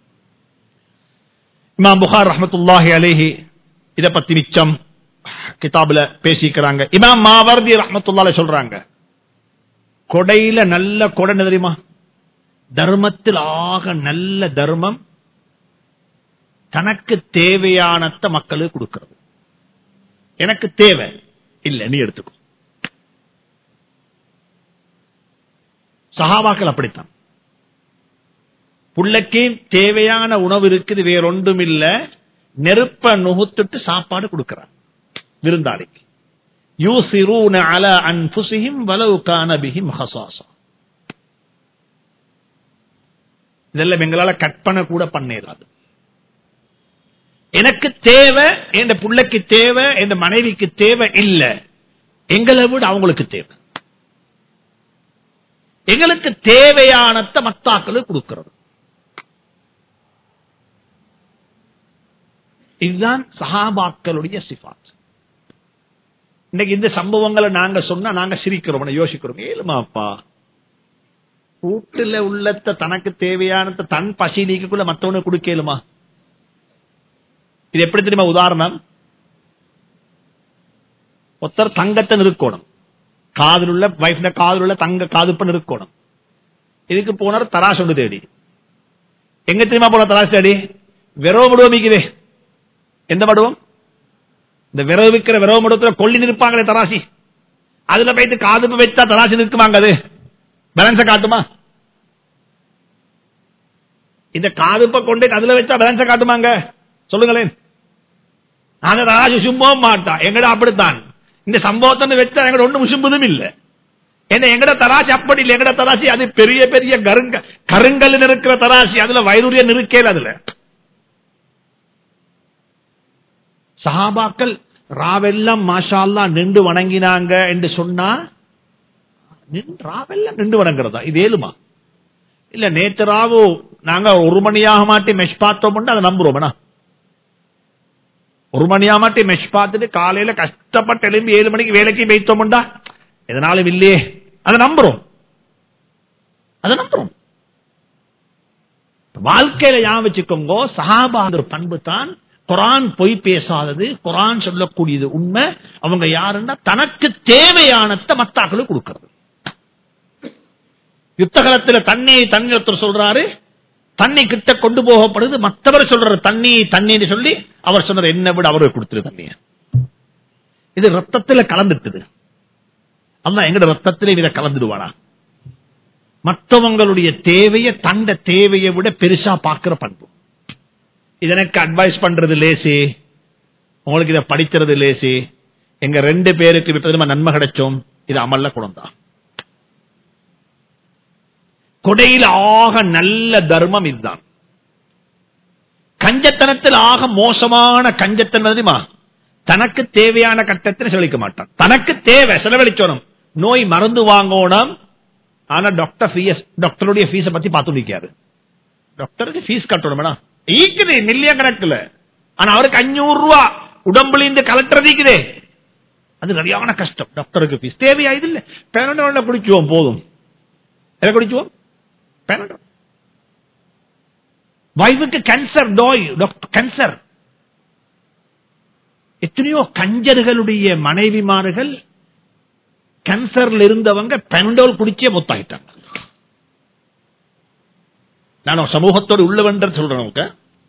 இமாம் புகார் ரஹமத்துல்லாஹி அலேஹி இத பத்தி மிச்சம் கிதாபுல பேசிக்கிறாங்க இமாம் மாவர்தி ரஹமத்துல்லாஹி சொல்றாங்க கொடையில நல்ல கொடை என்ன தெரியுமா தர்மத்தில் ஆக நல்ல தர்மம் தனக்கு தேவையானத்த மக்களுக்கு கொடுக்கிறது எனக்கு தேவை இல்ல நீ எடுத்துக்கோ சஹாபாக்கள் அப்படித்தான் புள்ளைக்கு தேவையான உணவு இருக்குது வேறொன்றும் இல்ல நெருப்ப நுகுத்துட்டு சாப்பாடு கொடுக்கிறார் விருந்தாளிக்கு யூசிரூன அல அன்புசிஹிம் வலவு கானபிஹிம் ஹசாசா இதெல்லாம் எங்களால கற்பனை கூட பண்ணேதாது எனக்கு தேவை என் பிள்ளைக்கு தேவை என் மனைவிக்கு தேவை இல்ல எங்களை விட அவங்களுக்கு தேவை எங்களுக்கு தேவையானத்த மத்தாக்களுக்கு கொடுக்கிறது இதுதான் சஹாபாக்களுடைய சிபாத் இன்னைக்கு இந்த சம்பவங்களை நாங்க சொன்னா நாங்க சிரிக்கிறோம் யோசிக்கிறோம் ஏழுமாப்பா வீட்டுல உள்ளத்த தனக்கு தேவையானத தன் பசி நீக்கக்குள்ள மத்தவனுக்கு கொடுக்கலுமா இது எப்படி தெரியுமா உதாரணம் ஒருத்தர் தங்கத்தை நிறுக்கணும் காதில் உள்ள வைஃப்ல காதில் உள்ள தங்க காதுப்ப நிறுக்கணும் இதுக்கு போனார் தராசு ஒன்று தேடி எங்க தெரியுமா போன தராசு தேடி விரவ மடுவம் விற்குதே எந்த மடுவம் இந்த விரவு விற்கிற விரவ மடுவத்துல கொல்லி நிற்பாங்களே தராசி அதுல போயிட்டு காதுப்பு வச்சா தராசி நிற்குமாங்க அது பேலன்ஸ காட்டுமா இந்த காதுப்ப கொண்டு அதுல வச்சா பேலன்ஸ காட்டுமாங்க சொல்லுங்களேன் நாங்க தராசி சும்பவும் மாட்டான் எங்கட அப்படித்தான் இந்த சம்பவத்தை வச்சா எங்கட ஒண்ணு சும்புதும் இல்ல என்ன எங்கட தராசி அப்படி இல்லை எங்கட தராசி அது பெரிய பெரிய கருங்க கருங்கல் இருக்கிற தராசி அதுல வைரூரிய நிற்கல அதுல சஹாபாக்கள் ராவெல்லாம் மாஷா அல்லா நின்று வணங்கினாங்க என்று சொன்னா நின்று- ராவெல்லாம் நின்று வணங்குறதா இது ஏழுமா இல்ல நேத்து ராவு நாங்க ஒரு மணியாக மாட்டி மெஷ் பார்த்தோம் அதை நம்புறோம் ஒரு மணியா மாட்டி மெஷ் பார்த்துட்டு காலையில கஷ்டப்பட்டு எழும்பி ஏழு மணிக்கு வேலைக்கு வைத்தோம்டா எதனாலும் இல்லையே அதை நம்புறோம் அதை நம்புறோம் வாழ்க்கையில ஞாபகம் வச்சுக்கோங்க சஹாபாங்கிற பண்பு தான் குரான் பொய் பேசாதது குரான் சொல்லக்கூடியது உண்மை அவங்க யாருன்னா தனக்கு தேவையானத்தை மத்தாக்களுக்கு கொடுக்கிறது யுத்தகலத்தில் தண்ணி தண்ணி ஒருத்தர் சொல்றாரு தண்ணி கிட்ட கொண்டு போகப்படுது மற்றவர் சொல்ற தண்ணி தண்ணின்னு சொல்லி அவர் சொன்னார் என்ன விட அவருக்கு கொடுத்துரு தண்ணிய இது ரத்தத்துல கலந்துட்டுது அதான் எங்கட ரத்தத்திலே இதை கலந்துடுவானா மற்றவங்களுடைய தேவையை தண்ட தேவையை விட பெருசா பார்க்கிற பண்பு இது எனக்கு அட்வைஸ் பண்றது லேசி உங்களுக்கு இதை படிக்கிறது லேசி எங்க ரெண்டு பேருக்கு விப்பதுமா நன்மை கிடைச்சோம் இது அமல்ல குணம்தான் கொடையில் ஆக நல்ல தர்மம் இதுதான் கஞ்சத்தனத்தில் ஆக மோசமான கஞ்சத்தனம் தெரியுமா தனக்கு தேவையான கட்டத்தில் செலவழிக்க மாட்டான் தனக்கு தேவை செலவழிச்சோணும் நோய் மருந்து வாங்கணும் ஆனா டாக்டர் ஃபீஸ் டாக்டருடைய ஃபீஸ பத்தி பார்த்து நிக்காரு டாக்டருக்கு ஃபீஸ் கட்டணும் ஈக்குது மில்லியன் கணக்குல ஆனா அவருக்கு அஞ்சூறு ரூபா உடம்புல இருந்து கலெக்டர் நீக்குதே அது சரியான கஷ்டம் டாக்டருக்கு ஃபீஸ் தேவையா இது இல்ல பேரண்டோட குடிச்சுவோம் போதும் எதை குடிச்சுவோம் பேரண்டோ வைஃபுக்கு கேன்சர் நோய் டாக்டர் கேன்சர் எத்தனையோ கஞ்சர்களுடைய மனைவிமார்கள் கேன்சர்ல இருந்தவங்க பெனடோல் குடிச்சே மொத்தாயிட்டாங்க நான் சமூகத்தோடு உள்ளவென்ற சொல்றேன்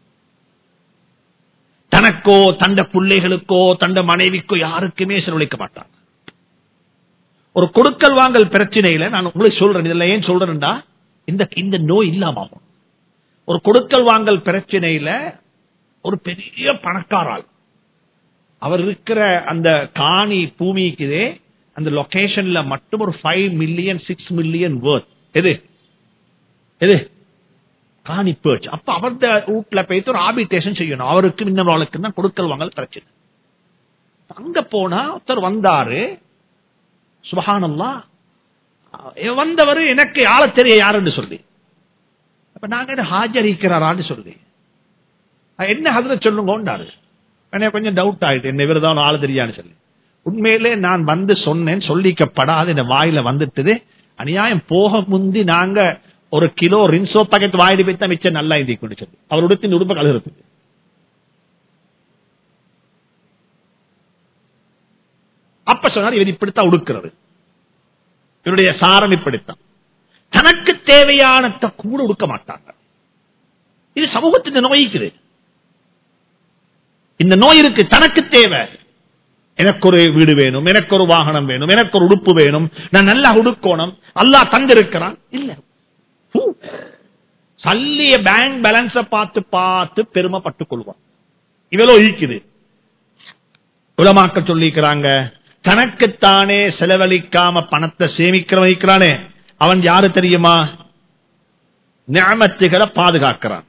தனக்கோ தண்ட பிள்ளைகளுக்கோ தண்ட மனைவிக்கோ யாருக்குமே செலவழிக்க மாட்டாங்க ஒரு கொடுக்கல் வாங்கல் பிரச்சனையில நான் உங்களுக்கு சொல்றேன் இதுல ஏன் சொல்றேன்டா இந்த இந்த நோய் இல்லாம ஆகும் ஒரு கொடுக்கல் வாங்கல் பிரச்சனையில ஒரு பெரிய பணக்காரால் அவர் இருக்கிற அந்த காணி பூமிக்குதே அந்த லொகேஷன்ல மட்டும் ஒரு five million six million worth எது எது காணி பேர்ச் அப்ப அவர்த வீட்டுல போயிட்டு ஒரு ஆபிடேஷன் செய்யணும் அவருக்கு இன்னொருவளுக்கு தான் கொடுக்கல் வாங்கல் பிரச்சனை அங்க போனா ஒருத்தர் வந்தாரு சுபஹானல்லா வந்தவர் எனக்கு ஆள தெரிய யாருன்னு சொல்லி அப்ப நாங்க ஹாஜரிக்கிறாரான்னு சொல்லி என்ன அதுல சொல்லுங்கன்றாரு எனக்கு கொஞ்சம் டவுட் ஆயிட்டு என்ன இவர் தான் ஆள் தெரியான்னு சொல்லி உண்மையிலே நான் வந்து சொன்னேன் சொல்லிக்கப்படாது இந்த வாயில வந்துட்டுது அநியாயம் போக முந்தி நாங்க ஒரு கிலோ ரின்சோ பாக்கெட் வாயிடு போய் தான் மிச்சம் நல்லா இந்தி கொண்டு சொல்லி அவர் உடுத்தின் உடுப்ப கழுகுறதுக்கு அப்ப சொன்னார் இவர் இப்படித்தான் உடுக்கிறது இவருடைய சாரம் இப்படித்தான் தனக்கு தேவையானத்தை கூட உடுக்க மாட்டாங்க இது சமூகத்தின் நோய்க்குது இந்த நோய் இருக்கு தனக்கு தேவை எனக்கு ஒரு வீடு வேணும் எனக்கு ஒரு வாகனம் வேணும் எனக்கு ஒரு உடுப்பு வேணும் நான் நல்லா உடுக்கணும் அல்லா தந்திருக்கிறான் இல்ல சல்லிய பேங்க் பேலன்ஸ பார்த்து பார்த்து பெருமைப்பட்டுக் கொள்வான் இவ்வளோ ஈக்குது உலமாக்க சொல்லிக்கிறாங்க தனக்குத்தானே செலவழிக்காம பணத்தை சேமிக்கிற வைக்கிறானே அவன் யாரு தெரியுமா ஞாபகத்துகளை பாதுகாக்கிறான்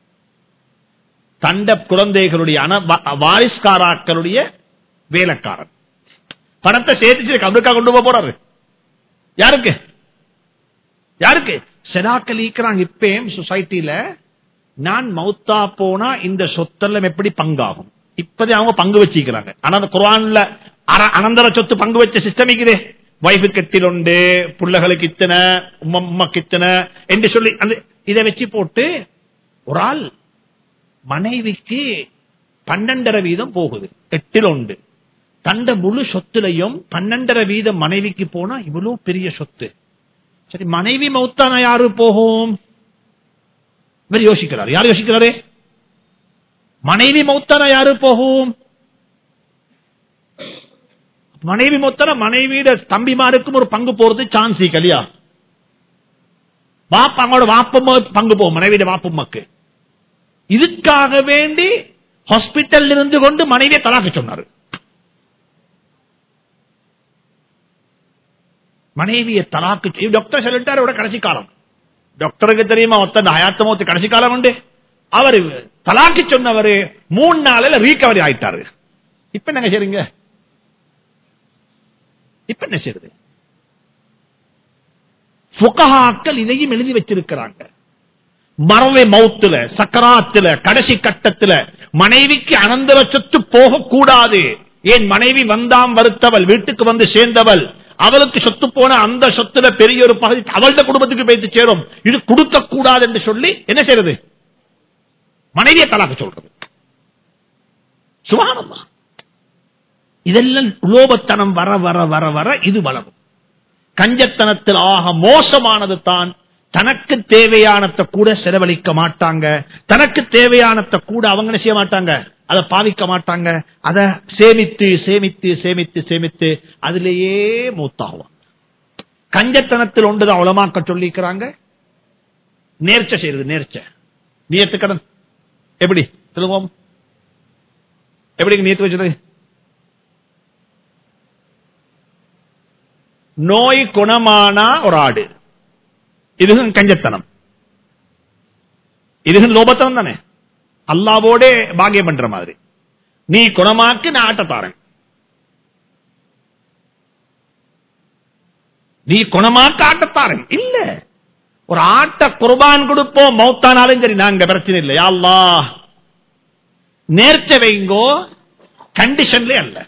தண்ட குழந்தைகளுடைய வாரிஸ்காராக்களுடைய வேலைக்காரன் பணத்தை சேர்த்து கபருக்கா கொண்டு போக போறாரு யாருக்கு யாருக்கு செடாக்கள் ஈக்கிறாங்க இப்பயும் சொசைட்டில நான் மௌத்தா போனா இந்த சொத்தெல்லாம் எப்படி பங்காகும் இப்பதே அவங்க பங்கு வச்சிக்கிறாங்க ஆனா அந்த குரான்ல அனந்தர சொத்து பங்கு வச்ச சிஸ்டம் இருக்குதே வைஃபுக்கு எத்தில் உண்டு பிள்ளைகளுக்கு இத்தனை உம்மக்கு இத்தனை என்று சொல்லி அந்த இதை வச்சு போட்டு ஒரு ஆள் மனைவிக்கு பன்னெண்டரை வீதம் போகுது எட்டில் உண்டு தண்ட முழு சொத்துலையும் பன்னெண்டரை வீதம் மனைவிக்கு போனா இவ்வளவு பெரிய சொத்து சரி மனைவி மௌத்தான யாரு போகும் இவர் யோசிக்கிறார் யார் யோசிக்கிறாரே மனைவி மௌத்தான யாரு போகும் மனைவி மொத்தன மனைவியோட தம்பிமாருக்கும் ஒரு பங்கு போறது சான்ஸ் இல்லையா வாப்ப அவங்களோட வாப்பம்மா பங்கு போகும் மனைவியோட வாப்பம்மாக்கு இதுக்காக வேண்டி ஹாஸ்பிட்டல் இருந்து கொண்டு மனைவியை தலாக்க சொன்னாரு மனைவியை தலாக்கு செய்~ டாக்டர் சொல்லிட்டாரு அவரோட கடைசி காலம் டாக்டருக்கு தெரியுமா ஒத்தன் ஹயாத்த மோத்து கடைசி காலம் உண்டு அவர் தலாக்கு சொன்னவரு மூணு நாளில் ரீகவரி ஆயிட்டாரு இப்ப என்ன செய்றீங்க இப்ப என்ன செய்யுது புகஹாக்கள் இதையும் எழுதி வச்சிருக்கிறாங்க மரவை மௌத்துல சக்கராத்துல கடைசி கட்டத்துல மனைவிக்கு அனந்தர சொத்து போகக்கூடாது ஏன் மனைவி வந்தாம் வருத்தவள் வீட்டுக்கு வந்து சேர்ந்தவள் அவளுக்கு சொத்து போன அந்த சொத்துல பெரிய ஒரு பகுதி அவளோட குடும்பத்துக்கு போயிட்டு சேரும் இது கொடுக்க கூடாது என்று சொல்லி என்ன செய்யறது மனைவியை தலாக்க சொல்றது சுபானம்மா இதெல்லாம் உலோபத்தனம் வர வர வர வர இது வளரும் கஞ்சத்தனத்தில் ஆக மோசமானது தான் தனக்கு தேவையானத்தை கூட செலவழிக்க மாட்டாங்க தனக்கு தேவையானத்தை கூட அவங்க என்ன செய்ய மாட்டாங்க அதை பாவிக்க மாட்டாங்க அதை சேமித்து சேமித்து சேமித்து சேமித்து அதிலேயே மூத்தாகுவாங்க கஞ்சத்தனத்தில் ஒன்றுதான் உலமாக்க சொல்லிக்கிறாங்க நேர்ச்ச செய்யறது நேர்ச்ச நியத்து கடன் எப்படி சொல்லுவோம் எப்படி நியத்து வச்சது நோய் குணமானா ஒரு ஆடு இதுவும் கஞ்சத்தனம் இதுவும் லோபத்தனம் தானே அல்லாவோட பாகியம் பண்ற மாதிரி நீ குணமாக்கு நான் ஆட்டத்தாரன் நீ குணமாக்க ஆட்டத்தாரன் இல்ல ஒரு ஆட்ட குர்பான் கொடுப்போம் மௌத்தானாலும் சரி நாங்க பிரச்சனை இல்லை யா அல்லாஹ் நேர்ச்ச வைங்கோ கண்டிஷன்ல அல்ல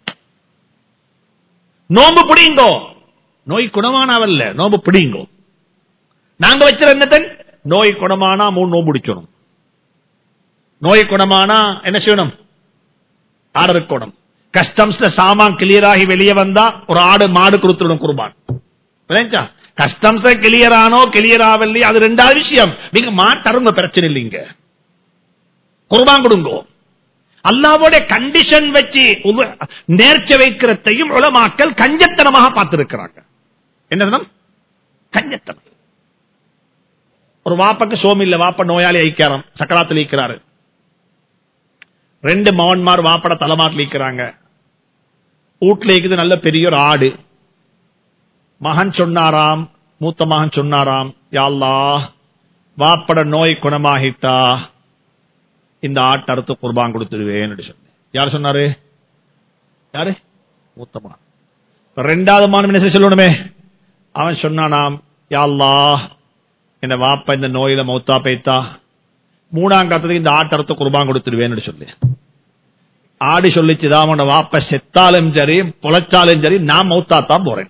நோம்பு பிடிங்கோ நோய் குணமானவல்ல நோம்பு பிடிங்கோ நாங்க வச்சிருந்த என்னத்தன் நோய் குணமானா மூணு நோம்பு பிடிச்சணும் நோய் குணமானா என்ன செய்யணும் ஆர்டர் இருக்கணும் கஸ்டம்ஸ்ல சாமான் கிளியர் ஆகி வெளியே வந்தா ஒரு ஆடு மாடு கொடுத்துடும் குர்பான் புரியுதா? கஸ்டம்ஸ் கிளியர் ஆனோ கிளியர் ஆகலையே அது ரெண்டாவது விஷயம் நீங்க மாட்டருங்க பிரச்சனை இல்லைங்க குர்பான் கொடுங்கோ அல்லாவோட கண்டிஷன் வச்சு உப- நேர்ச்ச வைக்கிறதையும் உலமாக்கல் கஞ்சத்தனமாக பார்த்திருக்கிறாங்க என்ன கஞ்சத்தனம் ஒரு வாப்பக்கு சோம் இல்ல வாப்ப நோயாளி ஐக்காரம் சக்கராத்தில் ஈக்கிறாரு ரெண்டு மவன்மார் வாப்பட தலைமாட்டில் ஈக்கிறாங்க வீட்டுல இருக்குது நல்ல பெரிய ஒரு ஆடு மகன் சொன்னாராம் மூத்த மகன் சொன்னாராம் யாழ்லா வாப்பட நோய் குணமாகிட்டா இந்த ஆட்டை அறுத்து குர்பான் கொடுத்துடுவேன்னு சொன்னேன் யார் சொன்னாரு யாரு மூத்த மகன் இப்ப ரெண்டாவது மானம் என்ன செய்ய சொல்லணுமே அவன் சொன்னானாம் யாழ்லா என்ன வாப்ப இந்த நோயில மௌத்தா பேத்தா மூணாம் காலத்துக்கு இந்த ஆட்டை அறுத்து குர்பான் கொடுத்துடுவேன்னு சொல்லி ஆடி சொல்லிச்சுதான் உன வாப்ப செத்தாலும் சரி பொழைச்சாலும் சரி நான் மௌத்தாத்தான் போறேன்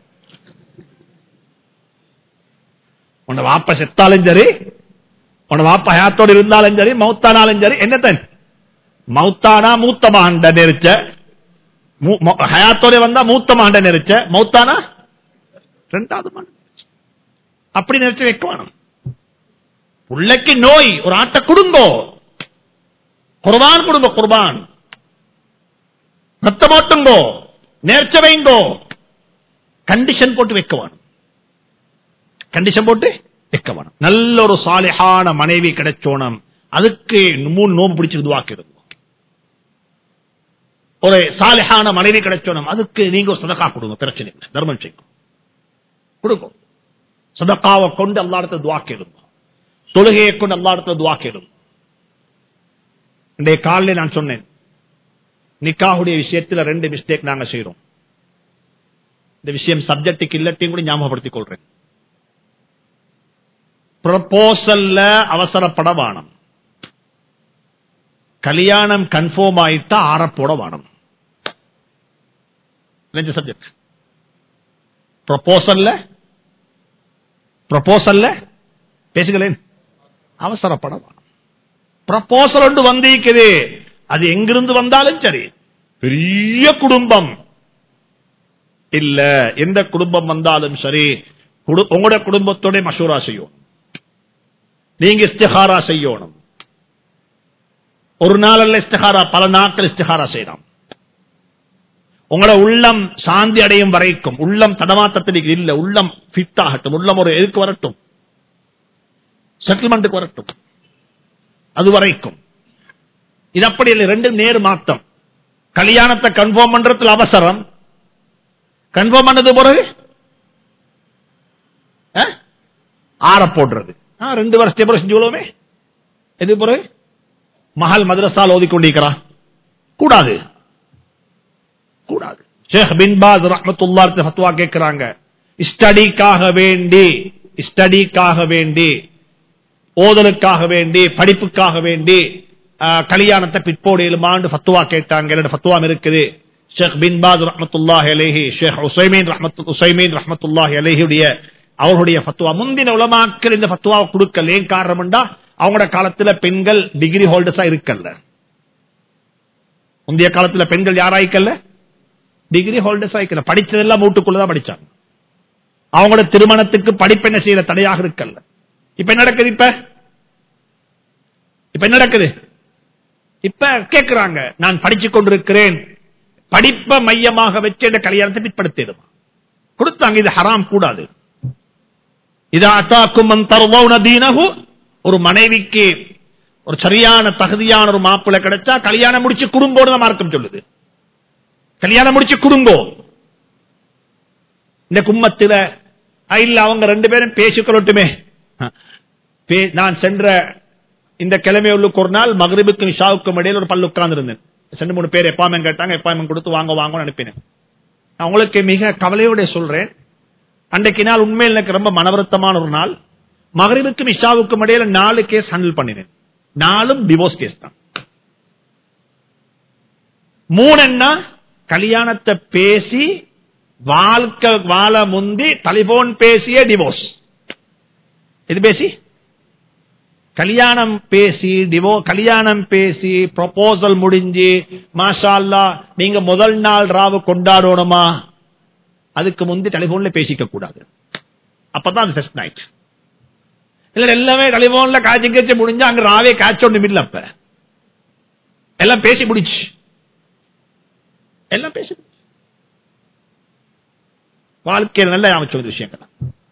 உன்னை வாப்ப செத்தாலும் சரி உன வாப்ப ஹயாத்தோடு இருந்தாலும் சரி மௌத்தானாலும் சரி என்னத்தன் மௌத்தானா மூத்த மகண்ட நெரிச்ச மூ- மௌ- ஹயாத்தோட வந்தா மூத்த மகண்ட நெரிச்ச மௌத்தானா ரெண்டாவது மகன் அப்படி நெரிச்சு வைக்க வேணும் புள்ளைக்கு நோய் ஒரு ஆட்டை கொடுங்கோ குர்பான் கொடுங்க குர்பான் ரத்தம் ஓட்டுங்கோ நேர்ச்ச வைங்கோ கண்டிஷன் போட்டு வைக்க வேணும் கண்டிஷன் போட்டு வைக்க வேணும் நல்ல ஒரு சாலிஹான மனைவி கிடைச்சோணும் அதுக்கு மூணு நோம்பு பிடிச்சு இதுவாக்கிறது ஒரு சாலிஹான மனைவி கிடைச்சோணும் அதுக்கு நீங்க ஒரு சதக்கா கொடுங்க பிரச்சனை இல்லை தர்மம் செய்யும் கொடுங்க சதக்காவை கொண்டு அல்லா இடத்துல துவா கேளுங்க தொழுகையை கொண்டு அல்லா இடத்துல துவா கேளுங்க இன்றைய காலையில் நான் சொன்னேன் நிக்காவுடைய விஷயத்துல ரெண்டு மிஸ்டேக் நாங்க செய்யறோம் இந்த விஷயம் சப்ஜெக்டுக்கு இல்லட்டையும் கூட ஞாபகப்படுத்திக் கொள்றேன் ப்ரப்போசல்ல அவசரப்பட வானம் கல்யாணம் கன்ஃபார்ம் ஆயிட்டா ஆரப்போட வானம் சப்ஜெக்ட் ப்ரப்போசல்ல ப்ரப்போசல்ல பேசுகிறேன் அவசரப்பட வானம் ப்ரப்போசல் ஒன்று வந்திருக்குது அது எங்கிருந்து வந்தாலும் சரி பெரிய குடும்பம் இல்ல எந்த குடும்பம் வந்தாலும் சரி குடு- உங்களோட குடும்பத்தோட மசூரா செய்யும் நீங்க இஸ்திஹாரா செய்யணும் ஒரு நாள் அல்ல இஸ்திஹாரா பல நாட்கள் இஸ்திஹாரா செய்யலாம் உங்களோட உள்ளம் சாந்தி அடையும் வரைக்கும் உள்ளம் தடமாட்டத்தில் இல்ல உள்ளம் ஃபிட் ஆகட்டும் உள்ளம் ஒரு எதுக்கு வரட்டும் செட்டில்மெண்ட்டுக்கு வரட்டும் அது வரைக்கும் இது அப்படி இல்லை ரெண்டும் நேர் மாத்தம் கல்யாணத்தை கன்ஃபார்ம் பண்றதுல அவசரம் கன்ஃபார்ம் பண்ணது பிறகு ஆ? ஆற போடுறது ஆ, ரெண்டு வருஷத்தை பிறகு செஞ்சுக்கொள்வோமே எது பிறகு மஹல் மதரசால் ஓதிக்கொண்டிருக்கிறா கூடாது கூடாது ஷேக் பின் பாஸ் ரஹ்மத்துல்லா ஃபத்வா கேட்கிறாங்க ஸ்டடிக்காக வேண்டி ஸ்டடிக்காக வேண்டி ஓதலுக்காக வேண்டி படிப்புக்காக வேண்டி ஆ, கல்யாணத்தை பிற்போடையிலுமாண்டு ஃபத்வா கேட்டாங்க என்னோட ஃபத்வாம் இருக்குது ஷேக் பின் பாஸ் ரஹ்மத்துல்லாஹி அலைஹி ஷேக் உசைமீன் ரஹ்மத்து உசைமீன் ரஹ்மத்துல்லாஹி அலைஹியுடைய அவர்களுடைய ஃபத்வா முந்தின உலமாக்கள் இந்த ஃபத்வாவை கொடுக்கல ஏன் காரணம்டா அவங்களோட காலத்துல பெண்கள் டிகிரி ஹோல்டர்ஸா இருக்கல்ல முந்தைய காலத்துல பெண்கள் யாராய்க்கல்ல டிகிரி ஹோல்டர்ஸ் ஆயிக்கல படிச்சதெல்லாம் மூட்டுக்குள்ளதான் படிச்சாங்க அவங்களோட திருமணத்துக்கு படிப்பு என்ன செய்யற தடையாக இருக்கல்ல இப்ப என்ன நடக்குது இப்ப இப்ப என்ன நடக்குது இப்ப கேக்குறாங்க நான் படிச்சு கொண்டிருக்கிறேன் படிப்பை மையமாக வச்சு இந்த கல்யாணத்தை பிற்படுத்திடுமா கொடுத்தாங்க இது ஹராம் கூடாது இது அத்தாக்கும் மன் தருவௌன தீனஹு ஒரு மனைவிக்கு ஒரு சரியான தகுதியான ஒரு மாப்பிள்ளை கிடைச்சா கல்யாணம் முடிச்சு குடும்போடு தான் மார்க்கம் சொல்லுது கல்யாணம் முடிச்சு குடும்போ இந்த கும்மத்தில அஹ், இல்ல அவங்க ரெண்டு பேரும் பேசிக்கொள்ளட்டுமே பே- நான் சென்ற இந்த கிழமையுள்ளுக்கு ஒரு நாள் மகரிபுக்கும் இஷாவுக்கும் இடையில ஒரு பல்லு உட்கார்ந்து இருந்தேன் ரெண்டு மூணு பேர் எப்பாமெண்ட் கேட்டாங்க எப்பாமெண்ட் கொடுத்து வாங்க வாங்கன்னு அனுப்பினேன் நான் உங்களுக்கு மிக கவலையோட சொல்றேன் அன்றைக்கு நாள் உண்மையில் எனக்கு ரொம்ப மனவருத்தமான ஒரு நாள் மகரிபுக்கும் இஷாவுக்கும் இடையில நாலு கேஸ் ஹேண்டில் பண்ணினேன் நாலும் டிவோர்ஸ் கேஸ் தான் மூணு என்ன கல்யாணத்தை பேசி வாழ்க்கை வாழ முந்தி டெலிபோன் பேசிய டிவோர்ஸ் இது பேசி கல்யாணம் பேசி டிவோ கல்யாணம் பேசி ப்ரொபோசல் முடிஞ்சு மாஷா அல்லாஹ் நீங்க முதல் நாள் ராவு கொண்டாடணுமா அதுக்கு முந்தி டெலிபோன்ல பேசிக்க கூடாது அப்பதான் அது ஃபர்ஸ்ட் நைட் இல்ல எல்லாமே டெலிபோன்ல காய்ச்சி காய்ச்சி முடிஞ்சா அங்க ராவே காய்ச்ச ஒண்ணு இல்ல அப்ப எல்லாம் பேசி முடிச்சு எல்லாம் பேசி முடிச்சு. வாழ்க்கையில் நல்ல அமைச்ச விஷயங்கள்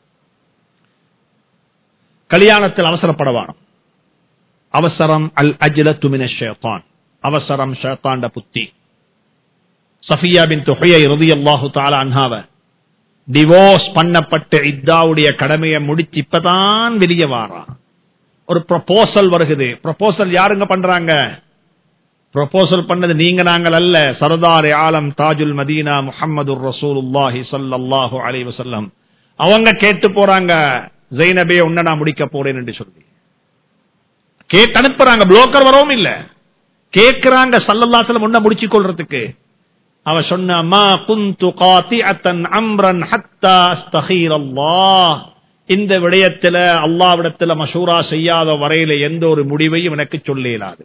கல்யாணத்தில் அவசரப்படவானம் அவசரம் அல் அஜ்லத்து மின ஷைத்தான் அவசரம் ஷைத்தாண்ட புத்தி சஃபியா பின் துஹையை ரலியல்லாஹு தஆலா அன்ஹாவ டிவோர்ஸ் பண்ணப்பட்ட இத்தாவுடைய கடமையை முடிச்சு இப்பதான் வெளியே வாரா ஒரு ப்ரொபோசல் வருகுது ப்ரொபோசல் யாருங்க பண்றாங்க ப்ரொபோசல் பண்ணது நீங்க நாங்கள் அல்ல சரதார் ஆலம் தாஜுல் மதீனா முஹம்மது ரசூலுல்லாஹி ஸல்லல்லாஹு அலைஹி வஸல்லம் அவங்க கேட்டு போறாங்க ஜெய்னபே உன்ன நான் முடிக்க போறேன் என்று சொல்லி கேட்டு அனுப்புறாங்க புரோக்கர் வரவும் இல்ல கேக்குறாங்க சல்லல்லாஹு உன்ன முடிச்சு கொள்றதுக்கு அவ சொன்ன மா குந்து காத்திஅத்தன் அம்ரன் ஹத்தா அஸ்தகீர் அல்லாஹ் இந்த விடயத்துல அல்லாவிடத்துல மஷூரா செய்யாத வரையில எந்த ஒரு முடிவையும் எனக்கு சொல்ல இயலாது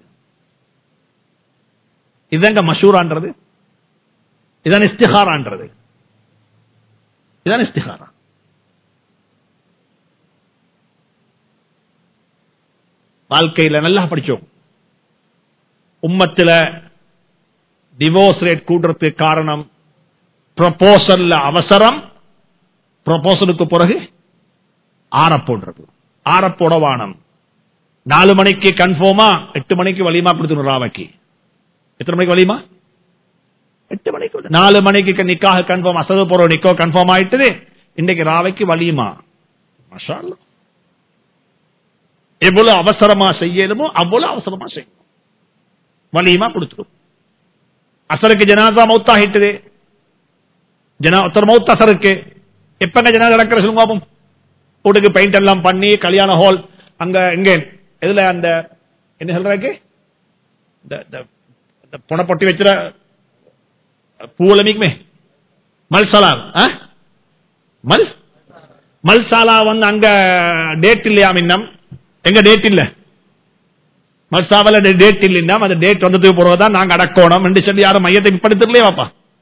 இதங்க மஷூரான்றது இதான் இஸ்திஹாரான்றது இதான் இஸ்திஹாரா வாழ்க்கையில நல்லா படிச்சோம் உம்மத்துல டிவோர்ஸ் ரேட் கூடுறதுக்கு காரணம் ப்ரொபோசல்ல அவசரம் ப்ரொபோசலுக்கு பிறகு ஆற போடுறது ஆற போட வானம் நாலு மணிக்கு கன்ஃபார்மா எட்டு மணிக்கு வலிமா கொடுத்துடும் ராவைக்கு எத்தனை மணிக்கு வலிமா எட்டு மணிக்கு நாலு மணிக்கு நிக்காக கன்ஃபார்ம் அசது போற நிக்கோ கன்ஃபார்ம் ஆயிட்டுது இன்னைக்கு ராவைக்கு வலியுமா மஷா அல்லாஹ். எவ்வளவு அவசரமா செய்யணுமோ அவ்வளவு அவசரமா செய்யணும் வலியுமா கொடுத்துடும் அசருக்கு ஜனாதா மௌத்தாகிட்டுது ஜனா ஒருத்தர் மௌத் அசருக்கு எப்பங்க ஜனாதா நடக்கிற சொல்லுங்க பாப்போம் வீட்டுக்கு பெயிண்ட் எல்லாம் பண்ணி கல்யாண ஹால் அங்க எங்க எதுல அந்த என்ன சொல்றாக்கு இந்த இந்த- இந்த புனப்பொட்டி வச்சுற பூவில் மீக்குமே மல்சலா ஆ? மல் மல்சாலா வந்து அங்க டேட் இல்லையா மின்னம் எங்க டேட் இல்ல மசாவல டேட் இல்லைன்னா அந்த டேட் வந்ததுக்கு போறதான் நாங்க அடக்கணும் என்று சொல்லி யாரும் மையத்தை பிற்படுத்தலையே வாப்பா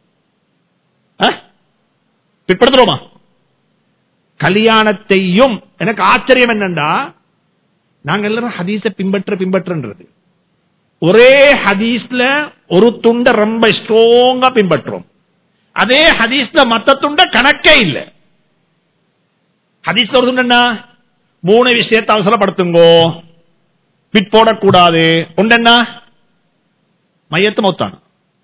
பிற்படுத்துறோமா கல்யாணத்தையும் எனக்கு ஆச்சரியம் என்னண்டா நாங்க எல்லாரும் ஹதீஸ பின்பற்ற பின்பற்றுன்றது ஒரே ஹதீஸ்ல ஒரு துண்ட ரொம்ப ஸ்ட்ராங்கா பின்பற்றுறோம் அதே ஹதீஸ்ல மத்த துண்ட கணக்கே இல்லை ஹதீஸ்ல ஒரு துண்டா மூணு விஷயத்தை அவசரப்படுத்துங்கோ பிட் போடக்கூடாது உண்டென்னா மையத்து மௌத்தான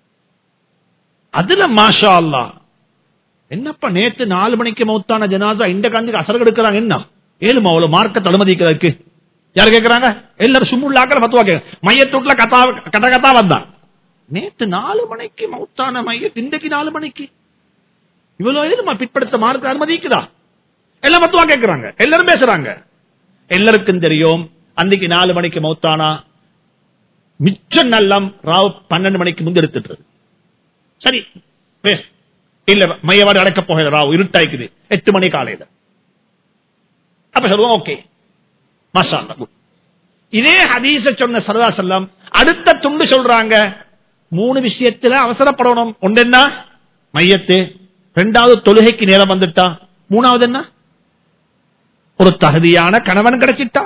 அதுல மாஷா அல்லா என்னப்பா நேத்து நாலு மணிக்கு மௌத்தான ஜனாசா இந்த காஞ்சிக்கு அசர் எடுக்கிறாங்க என்ன ஏழு அவ்வளவு மார்க்கத்தை அனுமதிக்கிறதுக்கு யாரு கேட்கிறாங்க எல்லாரும் சும்முள்ளாக்கள் மத்துவா கேட்க மையத்தூட்ல கதா கட்ட கதா வந்தான் நேத்து நாலு மணிக்கு மௌத்தான மையத்து இன்றைக்கு நாலு மணிக்கு இவ்வளவு ஏழுமா பிற்படுத்த மார்க்க அனுமதிக்குதா எல்லாம் மத்துவா கேட்கிறாங்க எல்லாரும் பேசுறாங்க எல்லாருக்கும் தெரியும் அன்னைக்கு நாலு மணிக்கு மௌத்தானா மிச்சம் நல்லம் ராவ் பன்னெண்டு மணிக்கு முந்தி எடுத்துட்டு சரி பேசு இல்ல மையவாடு அடைக்க போகிற ராவ் இருட்டாய்க்குது எட்டு மணி காலையில அப்ப சொல்லுவோம் ஓகே மசா இதே ஹதீச சொன்ன சரதா செல்லம் அடுத்த துண்டு சொல்றாங்க மூணு விஷயத்துல அவசரப்படணும் ஒன்று என்ன மையத்து ரெண்டாவது தொழுகைக்கு நேரம் வந்துட்டா மூணாவது என்ன ஒரு தகுதியான கணவன் கிடைச்சிட்டா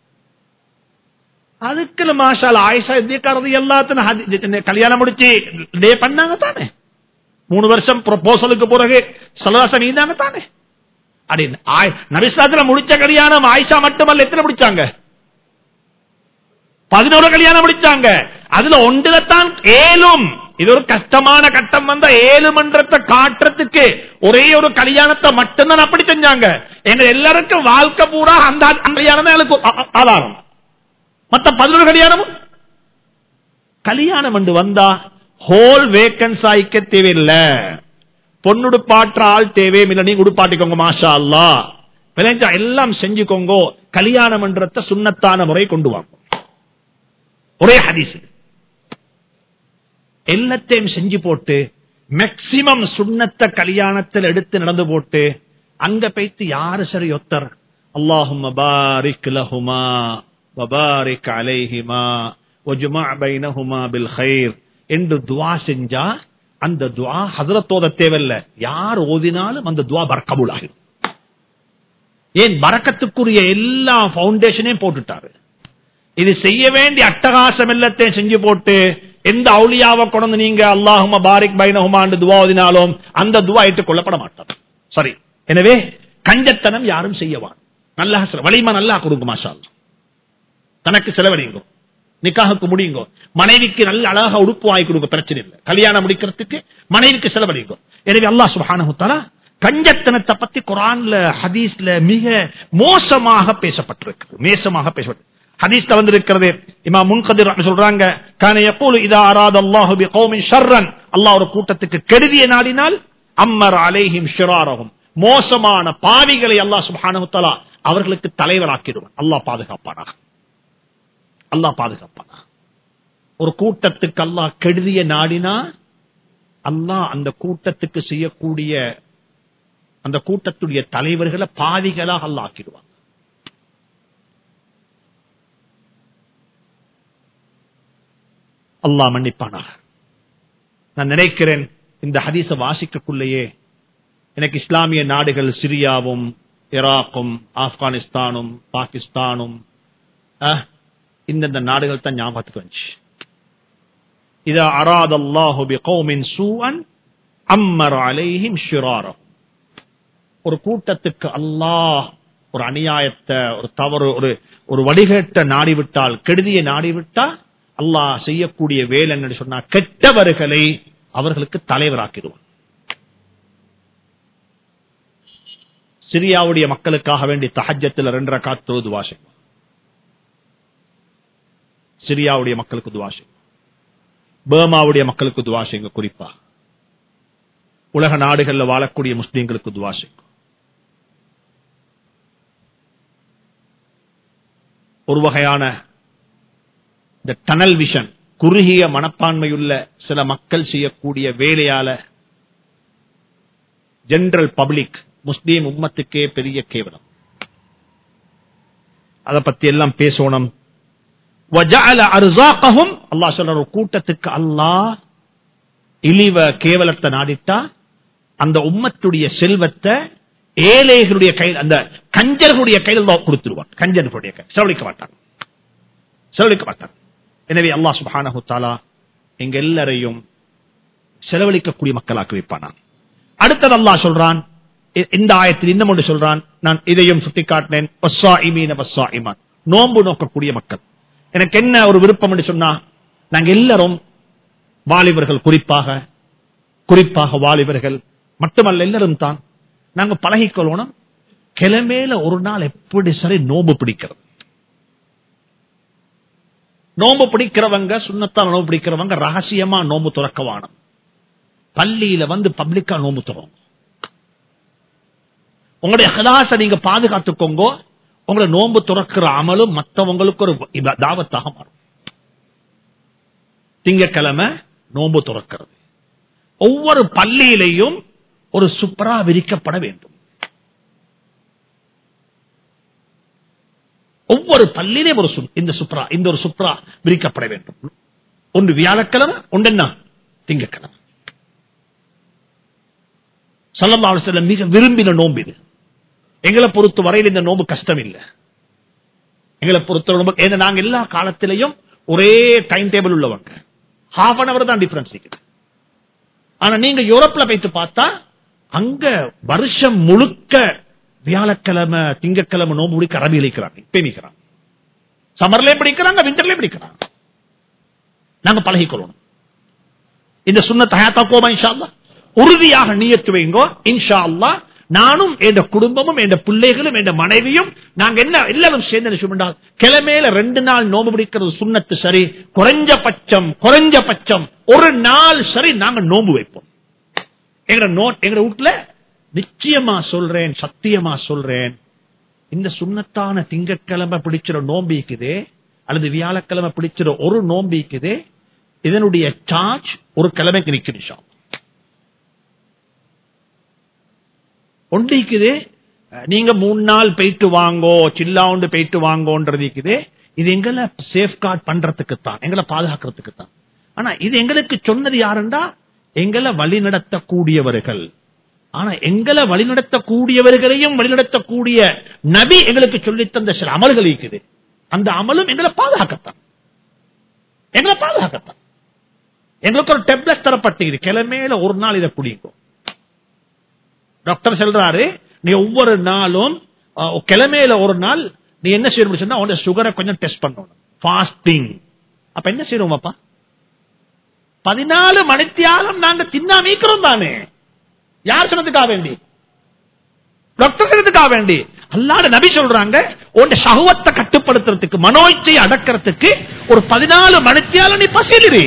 அதுக்கு மாஷால் ஆயிஷா இந்தியக்காரது எல்லாத்தையும் கல்யாணம் முடிச்சு டே பண்ணாங்க தானே மூணு வருஷம் ப்ரொபோசலுக்கு பிறகு சலவாசம் நீந்தாங்க தானே அப்படின்னு நபிஸ்லாத்துல முடிச்ச கல்யாணம் ஆயிஷா மட்டுமல்ல எத்தனை முடிச்சாங்க பதினோரு கல்யாணம் முடிச்சாங்க அதுல ஒன்றுலத்தான் ஏழும் இது ஒரு கஷ்டமான கட்டம் வந்த ஏழு மன்றத்தை காட்டுறதுக்கு ஒரே ஒரு கல்யாணத்தை மட்டும்தான் அப்படி செஞ்சாங்க எங்க எல்லாருக்கும் வாழ்க்கை பூரா அந்த கல்யாணம் தான் எனக்கு ஆதாரம் மத்த பதினோரு கல்யாணமும் கல்யாணம் என்று வந்தா ஹோல் வேக்கன்ஸ் ஆயிக்க தேவையில்லை பொண்ணுடுப்பாற்ற ஆள் தேவை இல்ல நீங்க உடுப்பாட்டிக்கோங்க மாஷா அல்லா விளைஞ்சா எல்லாம் செஞ்சுக்கோங்க கல்யாணம் என்றத சுண்ணத்தான முறை கொண்டு வாங்க ஒரே ஹதீஸ் எல்லாத்தையும் செஞ்சு போட்டு மேக்சிமம் சுண்ணத்த கல்யாணத்தில் எடுத்து நடந்து போட்டு அங்க போய்த்து யாரு சரி ஒத்தர் அல்லாஹும் பாரிக் லஹுமா வபாரிக் அலைஹிமா வஜ்மா பைனஹுமா பில் கைர் என்று துவா செஞ்சா அந்த துவா ஹசரத்தோத தேவையில்ல யார் ஓதினாலும் அந்த துவா பரக்கபுல் ஆகிடும் ஏன் பறக்கத்துக்குரிய எல்லா பவுண்டேஷனையும் போட்டுட்டாரு இது செய்ய வேண்டிய அட்டகாசம் எல்லாத்தையும் செஞ்சு போட்டு எந்த அவுளியாவை கொண்டு நீங்க அல்லாஹுமா பாரிக் பைனஹுமான்னு துவா ஓதினாலும் அந்த துவா ஏற்றுக் கொள்ளப்பட மாட்டார் சரி எனவே கஞ்சத்தனம் யாரும் செய்யவான் நல்லா வலிமா நல்லா கொடுங்க மாஷா தனக்கு செலவழிங்க நிக்காகுக்கு முடியுங்க மனைவிக்கு நல்ல அழகா உடுப்பு வாங்கி கொடுக்க பிரச்சனை இல்லை கல்யாணம் முடிக்கிறதுக்கு மனைவிக்கு செலவழிங்க எனவே அல்லா சுபானகுத்தாலா கஞ்சத்தனத்தை பத்தி குரான்ல ஹதீஸ்ல மிக மோசமாக பேசப்பட்டிருக்கு மோசமாக பேசப்பட்டு ஹதீஸ்ல வந்திருக்கிறது இமா முன்கதிர் சொல்றாங்க கான எப்போது இதா அராத அல்லாஹு பி கௌமின் ஷர்ரன் அல்லாஹ் ஒரு கூட்டத்துக்கு கெடுதிய நாடினால் அம்மர் அலைஹிம் ஷிராரகும் மோசமான பாவிகளை அல்லாஹ் சுப்ஹானஹு தஆலா அவர்களுக்கு தலைவராக்கிடுவான் அல்லாஹ் பாதுகாப்பானாக அல்லாஹ் பாதுகாப்பானா ஒரு கூட்டத்துக்கு அல்லாஹ் கெடுதிய நாடினா அல்லாஹ் அந்த கூட்டத்துக்கு செய்யக்கூடிய அந்த கூட்டத்துடைய தலைவர்களை பாவிகளாக அல்லாஹ் ஆக்கிடுவான் அல்லாஹ் மன்னிப்பானாக நான் நினைக்கிறேன் இந்த ஹதீஸ வாசிக்கக்குள்ளேயே எனக்கு இஸ்லாமிய நாடுகள் சிரியாவும் ஈராக்கும் ஆப்கானிஸ்தானும் பாகிஸ்தானும் இந்தந்த நாடுகள் தான் ஞாபகத்துக்கு வந்துச்சு இதா அராத் அல்லாஹு பி கௌமின் சூஅன் அம்மர் அலைஹிம் ஷிராரம் ஒரு கூட்டத்துக்கு அல்லாஹ் ஒரு அநியாயத்தை ஒரு தவறு ஒரு ஒரு வடிகட்ட நாடிவிட்டால் கெடுதியை நாடிவிட்டா அல்லாஹ் செய்யக்கூடிய வேலை என்ன சொன்னா கெட்டவர்களை அவர்களுக்கு தலைவராக்கிடுவான் சிரியாவுடைய மக்களுக்காக வேண்டி தஹஜத்தில் ரெண்டரை காத்து துவா செய்வான் சிரியாவுடைய மக்களுக்கு துவா செய்யும் பேர்மாவுடைய மக்களுக்கு துவா செய்யுங்க குறிப்பா உலக நாடுகள்ல வாழக்கூடிய முஸ்லீம்களுக்கு துவா செய்யும் ஒரு வகையான இந்த டனல் விஷன் குறுகிய மனப்பான்மையுள்ள சில மக்கள் செய்யக்கூடிய வேலையால ஜெனரல் பப்ளிக் முஸ்லீம் உம்மத்துக்கே பெரிய கேவலம் அதை பத்தி எல்லாம் பேசணும் وَجَعَلَ أَرْزَاقَهُمْ அல்லாஹ் சொல்ற ஒரு கூட்டத்துக்கு அல்லாஹ் இழிவ கேவலத்தை நாடிட்டா அந்த உம்மத்துடைய செல்வத்தை ஏழைகளுடைய கையில் அந்த கஞ்சர்களுடைய கையில் தான் கொடுத்துருவான் கஞ்சர்களுடைய கை செலவழிக்க மாட்டான் செலவழிக்க மாட்டான் எனவே அல்லாஹ் சுப்ஹானஹு தஆலா எங்க எல்லாரையும் செலவழிக்கக்கூடிய மக்களாக்கி வைப்பானான் அடுத்தது அல்லாஹ் சொல்றான் இ- இந்த ஆயத்தில் இன்னும் ஒன்று சொல்றான் நான் இதையும் சுட்டிக்காட்டினேன் வஸ்ஸாயிமீன வஸ்ஸாயிமான். நோன்பு நோக்கக்கூடிய மக்கள் எனக்கு என்ன ஒரு விருப்பம் என்று சொன்னா நாங்க எல்லாரும் வாலிபர்கள் குறிப்பாக குறிப்பாக வாலிபர்கள் மட்டுமல்ல எல்லாரும் தான் நாங்க பழகிக்கொள்ளணும் கிழமையில ஒரு நாள் எப்படி சரி நோம்பு பிடிக்கிறது நோம்பு பிடிக்கிறவங்க சுண்ணத்தால் நோம்பு பிடிக்கிறவங்க ரகசியமா நோம்பு துறக்கவானம் பள்ளியில வந்து பப்ளிக்கா நோம்பு துறவும் உங்களுடைய ஹலாச நீங்க பாதுகாத்துக்கோங்க உங்களை நோன்பு துறக்கிற அமலும் மற்றவங்களுக்கு ஒரு இப- தாவத்தாக மாறும் திங்கக்கிழமை நோன்பு துறக்கிறது ஒவ்வொரு பள்ளியிலையும் ஒரு சுப்ரா விரிக்கப்பட வேண்டும் ஒவ்வொரு பள்ளியிலையும் ஒரு சு- இந்த சுப்ரா இந்த ஒரு சுப்ரா விரிக்கப்பட வேண்டும் ஒன்று வியாழக்கிழமை ஒன்று என்ன திங்கக்கிழமை சல்லல்லாஹு அலைஹி வஸல்லம் மிக விரும்பின நோன்பு இது எங்களை பொறுத்த வரையில் இந்த நோம்பு கஷ்டம் இல்லை எங்களை பொறுத்த நோம்பு ஏன்னா நாங்க எல்லா காலத்திலையும் ஒரே டைம் டேபிள் உள்ளவங்க ஹாஃப் அன் அவர் தான் டிஃபரன்ஸ் இருக்குது ஆனா நீங்க யூரோப்ல போயிட்டு பார்த்தா அங்க வருஷம் முழுக்க வியாழக்கிழமை திங்கக்கிழமை நோம்பு முடிக்க அரபி இழைக்கிறாங்க இப்ப நிக்கிறாங்க சம்மர்லயே பிடிக்கிறாங்க விண்டர்லயே பிடிக்கிறாங்க நாங்க பழகிக்கொள்ளணும் இந்த சுண்ணத்தை ஹயாத்தாக்குவோமா இன்ஷா அல்லாஹ் உறுதியாக நியத்து வைங்கோ இன்ஷா அல்லாஹ் நானும் என் குடும்பமும் என் பிள்ளைகளும் என் மனைவியும் நாங்க என்ன எல்லாரும் சேர்ந்து என்ன செய்வோம் கிழமையில ரெண்டு நாள் நோம்பு பிடிக்கிறது சுண்ணத்து சரி குறைஞ்சபட்சம் குறைஞ்சபட்சம் ஒரு நாள் சரி நாங்க நோம்பு வைப்போம் எங்க நோட் எங்க வீட்டுல நிச்சயமா சொல்றேன் சத்தியமா சொல்றேன் இந்த சுண்ணத்தான திங்கட்கிழமை பிடிச்சிற நோம்பு இருக்குதே அல்லது வியாழக்கிழமை பிடிச்சிற ஒரு நோம்பு இருக்குதே இதனுடைய சார்ஜ் ஒரு கிழமைக்கு நிற்கிது ஒன்றிக்குது நீங்க மூணு நாள் போயிட்டு வாங்கோ சில்லாவுண்டு போயிட்டு வாங்கோன்றது இருக்குது இது எங்களை சேஃப்கார்ட் பண்றதுக்கு தான் எங்களை பாதுகாக்கிறதுக்கு தான் ஆனா இது எங்களுக்கு சொன்னது யாருண்டா எங்களை வழிநடத்தக்கூடியவர்கள் ஆனா எங்களை வழிநடத்தக்கூடியவர்களையும் வழிநடத்தக்கூடிய நபி எங்களுக்கு சொல்லித் தந்த சில அமல்கள் இருக்குது அந்த அமலும் எங்களை பாதுகாக்கத்தான் எங்களை பாதுகாக்கத்தான் எங்களுக்கு ஒரு டெப்லெட் தரப்பட்டது கிழமையில ஒரு நாள் இதை குடிக்கும் டாக்டர் சொல்றாரு நீ ஒவ்வொரு நாளும் அஹ், கிழமையில ஒரு நாள் நீ என்ன செய்யணும் சொன்னா உன் சுகரை கொஞ்சம் டெஸ்ட் பண்ணணும் ஃபாஸ்டிங் அப்ப என்ன செய்யணும் அப்பா பதினாலு மணித்தியாலம் நாங்க தின்னா மீக்கிறோம் தானே யார் சொன்னதுக்காக வேண்டி டாக்டர் சொன்னதுக்காக வேண்டி அல்லாட நபி சொல்றாங்க உன் சகுவத்தை கட்டுப்படுத்துறதுக்கு மனோச்சை அடக்கிறதுக்கு ஒரு பதினாலு மணித்தியாலம் நீ பசிலிரு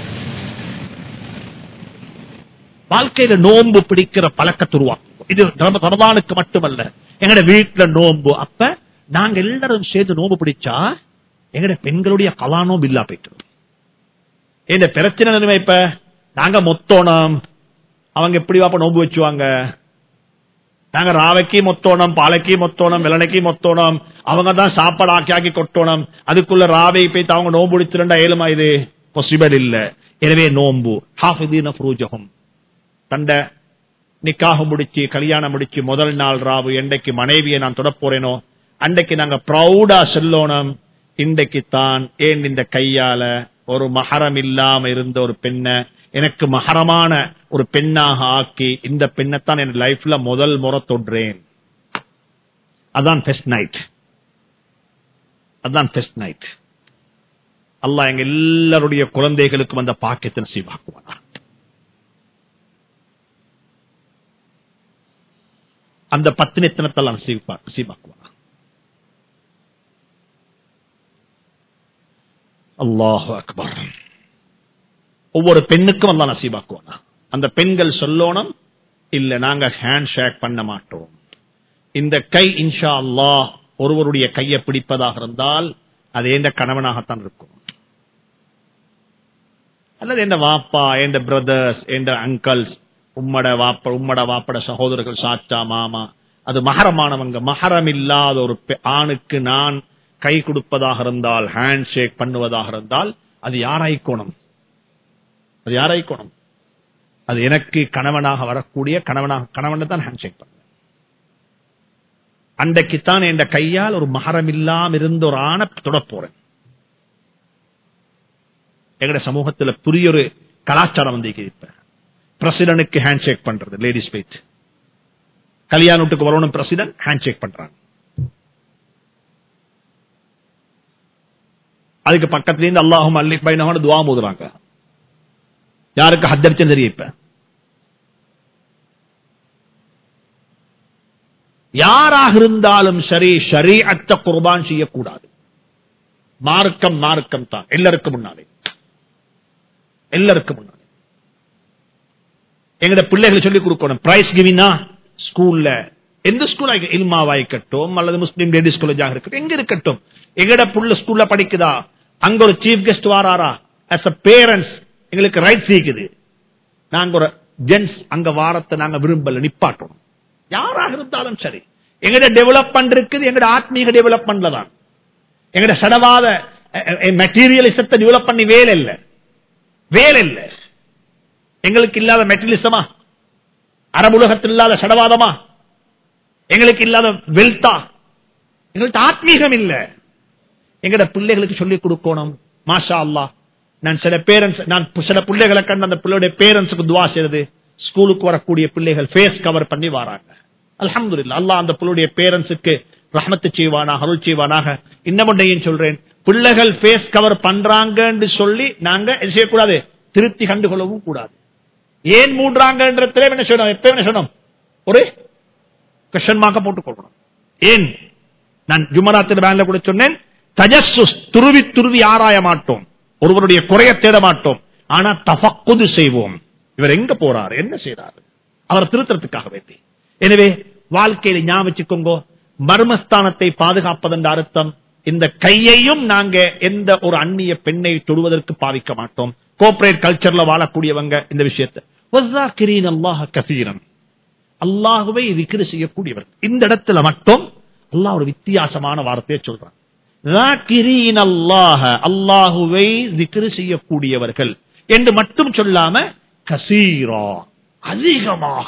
வாழ்க்கையில நோன்பு பிடிக்கிற பழக்கத்தை உருவாக்கும் இது ரம- ரமதானுக்கு மட்டுமல்ல எங்கட வீட்டுல நோன்பு அப்ப நாங்க எல்லாரும் சேர்ந்து நோன்பு பிடிச்சா எங்கட பெண்களுடைய கலா நோம்பு இல்லா போயிட்டு என்ன பிரச்சனை நிலைமை இப்ப நாங்க மொத்தோணம் அவங்க எப்படி வாப்ப நோன்பு வச்சுவாங்க நாங்க ராவைக்கு மொத்தோணம் பாலைக்கு மொத்தோணம் விலனைக்கு மொத்தோணம் அவங்க தான் சாப்பாடு ஆக்கி ஆக்கி கொட்டோணும் அதுக்குள்ள ராவை போய் அவங்க நோன்பு பிடிச்சிருந்தா ஏழுமா இது பாசிபிள் இல்ல எனவே நோன்பு ஹாஃபிதீன ஃப்ரூஜகம் தண்ட நிக்காக முடிச்சு கல்யாணம் முடிச்சு முதல் நாள் ராவு என்றைக்கு மனைவியை நான் தொட போறேனோ அன்றைக்கு நாங்க ப்ரௌடா சொல்லணும் இன்றைக்கு தான் ஏன் இந்த கையால ஒரு மகரம் இல்லாம இருந்த ஒரு பெண்ணை எனக்கு மகரமான ஒரு பெண்ணாக ஆக்கி இந்த பெண்ணைத்தான் என் லைஃப்ல முதல் முறை தொடுறேன் அதான் ஃபெஸ்ட் நைட் அதான் ஃபெஸ்ட் நைட் அல்லாஹ் எங்க எல்லாருடைய குழந்தைகளுக்கும் அந்த பாக்கியத்தை நசீபாக்குவானா அந்த பத்தினித்தனத்தெல்லாம் நசீபாக்குவானா அல்லாஹு அக்பர் ஒவ்வொரு பெண்ணுக்கும் அல்லா நசீபாக்குவானா அந்த பெண்கள் சொல்லணும் இல்ல நாங்க ஹேண்ட் ஷேக் பண்ண மாட்டோம் இந்த கை இன்ஷா அல்லாஹ் ஒருவருடைய கையை பிடிப்பதாக இருந்தால் அது எந்த கணவனாகத்தான் இருக்கும் அல்லது எந்த வாப்பா எந்த பிரதர்ஸ் எந்த அங்கிள்ஸ் உம்மட வாப்ப உம்மட வாப்பட சகோதரர்கள் சாச்சா மாமா அது மகரமானவங்க மகரம் இல்லாத ஒரு பெ- ஆணுக்கு நான் கை கொடுப்பதாக இருந்தால் ஹேண்ட் ஷேக் பண்ணுவதாக இருந்தால் அது யாராய்க்கோணும் அது யாராய்க்கோணும் அது எனக்கு கணவனாக வரக்கூடிய கணவனாக கணவன் தான் ஹேண்ட் ஷேக் பண்ண அன்றைக்குத்தான் என் கையால் ஒரு மகரம் இல்லாம இருந்த ஒரு ஆணை தொட போறேன் எங்கட சமூகத்தில் புரிய ஒரு கலாச்சாரம் வந்து இப்ப பிரசிடனுக்கு ஹேண்ட் ஷேக் பண்றது லேடிஸ் பேச்சு கல்யாணத்துக்கு வரணும் பிரசிடன்ட் ஹேண்ட் ஷேக் பண்றாங்க அதுக்கு பக்கத்துல இருந்து அல்லாஹும் அல்லி பைனஹோட துவா மோதுறாங்க யாருக்கு ஹத்தரிச்சும் தெரியும் இப்ப யாராக இருந்தாலும் சரி சரி அத்த குர்பான் செய்யக்கூடாது மார்க்கம் மார்க்கம் தான் எல்லாருக்கும் முன்னாலே எல்லாருக்கும் முன்னாலே எங்கட பிள்ளைகளை சொல்லிக் கொடுக்கணும் பிரைஸ் கிவினா ஸ்கூல்ல எந்த ஸ்கூல் இல்மாவா இருக்கட்டும் அல்லது முஸ்லீம் லேடிஸ் காலேஜாக இருக்கட்டும் எங்க இருக்கட்டும் எங்கட புள்ள ஸ்கூல்ல படிக்குதா அங்க ஒரு சீஃப் கெஸ்ட் வாராரா அஸ் அ பேரண்ட்ஸ் எங்களுக்கு ரைட்ஸ் இருக்குது நாங்க ஒரு ஜென்ஸ் அங்க வாரத்தை நாங்க விரும்பல நிப்பாட்டணும் யாராக இருந்தாலும் சரி எங்கட டெவலப்மெண்ட் இருக்குது எங்கட ஆத்மீக டெவலப்மெண்ட்ல தான் எங்கட சடவாத மெட்டீரியலிசத்தை டெவலப் பண்ணி வேலை இல்ல வேலை இல்ல எங்களுக்கு இல்லாத மெட்டீரியலிசமா அரபுலகத்தில் இல்லாத சடவாதமா எங்களுக்கு இல்லாத வெல்தா எங்களுக்கு ஆத்மீகம் இல்ல எங்கட பிள்ளைகளுக்கு சொல்லிக் கொடுக்கணும் மாஷா அல்லா நான் சில பேரண்ட்ஸ் நான் சில பிள்ளைகளை கண்டு அந்த பிள்ளையுடைய பேரண்ட்ஸுக்கு துவா செய்யறது ஸ்கூலுக்கு வரக்கூடிய பிள்ளைகள் ஃபேஸ் கவர் பண்ணி வராங்க அலமது அல்லா அந்த பிள்ளைடைய பேரண்ட்ஸுக்கு ரஹமத்து செய்வானாக அருள் செய்வானாக இன்னமொன்றையும் சொல்றேன் பிள்ளைகள் ஃபேஸ் கவர் பண்றாங்கன்னு சொல்லி நாங்க என்ன செய்யக்கூடாது திருத்தி கண்டுகொள்ளவும் கூடாது ஏன் மூன்றாங்கன்றதுல என்ன சொல்லணும் எப்ப என்ன சொல்லணும் ஒரு கொஸ்டன் மார்க்க போட்டுக் கொள்ளணும் ஏன் நான் ஜுமராத்தில் பேங்க்ல கூட சொன்னேன் தஜஸ்ஸுஸ் துருவி துருவி ஆராய மாட்டோம் ஒருவருடைய குறைய தேட மாட்டோம் ஆனா தஃபக்குது செய்வோம் இவர் எங்க போறாரு என்ன செய்யறாரு அவர் திருத்தறதுக்காக வேண்டி எனவே வாழ்க்கையில ஞாபகம் வச்சுக்கோங்க மர்மஸ்தானத்தை பாதுகாப்பதென்ற அர்த்தம் இந்த கையையும் நாங்க எந்த ஒரு அந்நிய பெண்ணை தொடுவதற்கு பாவிக்க மாட்டோம் கோஆபரேட் கல்ச்சர்ல வாழக்கூடியவங்க இந்த விஷயத்தை அல்லாஹ் கசீரன் அல்லாஹுவை விக்கிரி செய்யக்கூடியவர் இந்த இடத்துல மட்டும் அல்லாஹ் ஒரு வித்தியாசமான வார்த்தையை சொல்றான் அல்லாஹுவை விக்கிரி செய்யக்கூடியவர்கள் என்று மட்டும் சொல்லாம கசீரா அதிகமாக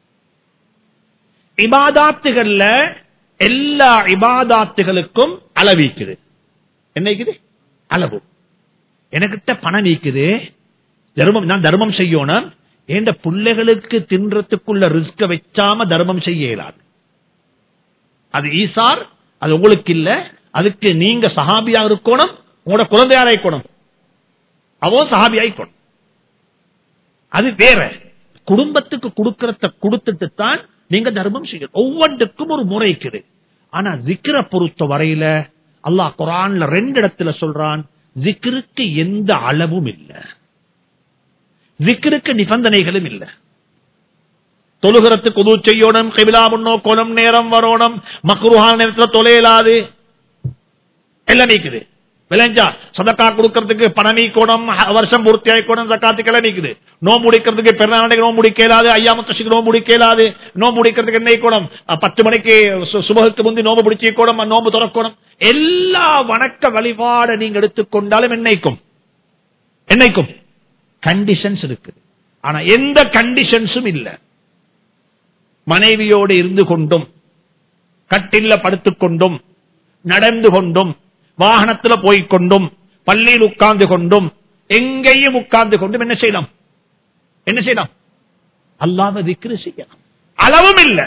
இபாதாத்துகள்ல எல்லா இபாதாத்துகளுக்கும் அளவிக்குது என்ன அளவு எனக்கிட்ட பணம் நீக்குது தர்மம் நான் தர்மம் செய்யணும் என்ற பிள்ளைகளுக்கு தின்றதுக்குள்ள ரிஸ்க வச்சாம தர்மம் செய்ய இயலாது அது ஈசார் அது உங்களுக்கு இல்ல அதுக்கு நீங்க சஹாபியா இருக்கணும் உங்களோட குழந்தையார இருக்கணும் அவோ சஹாபியா இருக்கணும் அது வேற குடும்பத்துக்கு கொடுக்கறத கொடுத்துட்டு தான் நீங்க தர்மம் செய்யணும் ஒவ்வொன்றுக்கும் ஒரு முறை இருக்குது ஆனா ஜிக்கிர பொறுத்த வரையில அல்லாஹ் குரான்ல ரெண்டு இடத்துல சொல்றான் ஜிக்கிருக்கு எந்த அளவும் இல்லை ஜிக்கிருக்கு நிபந்தனைகளும் இல்லை தொழுகிறதுக்கு உதவு செய்யணும் கைவிழா முன்னோக்கணும் நேரம் வரணும் மக்ருஹான நேரத்தில் தொலையலாது எல்லாம் நீக்குது விளைஞ்சா சதக்கா கொடுக்கறதுக்கு பணம் நீக்கணும் வருஷம் பூர்த்தி ஆயிக்கணும் சக்காத்துக்கு எல்லாம் நீக்குது நோம்பு முடிக்கிறதுக்கு பெருநாளைக்கு நோம்பு முடிக்கலாது ஐயாமத்தசிக்கு நோம்பு முடிக்கலாது நோம்பு முடிக்கிறதுக்கு என்ன இருக்கணும் பத்து மணிக்கு சுபகுக்கு முந்தி நோம்பு பிடிச்சிக்கணும் நோம்பு திறக்கணும் எல்லா வணக்க வழிபாட நீங்க எடுத்துக்கொண்டாலும் என்னைக்கும் என்னைக்கும் கண்டிஷன்ஸ் இருக்கு ஆனா எந்த கண்டிஷன்ஸும் இல்ல மனைவியோடு இருந்து கொண்டும் கட்டில்ல படுத்துக் கொண்டும் நடந்து கொண்டும் வாகனத்துல போய்கொண்டும் பள்ளியில் உட்கார்ந்து கொண்டும் எங்கேயும் உட்கார்ந்து கொண்டும் என்ன செய்யலாம் என்ன செய்யலாம் அல்லாம திக்ரு செய்யலாம் அளவும் இல்ல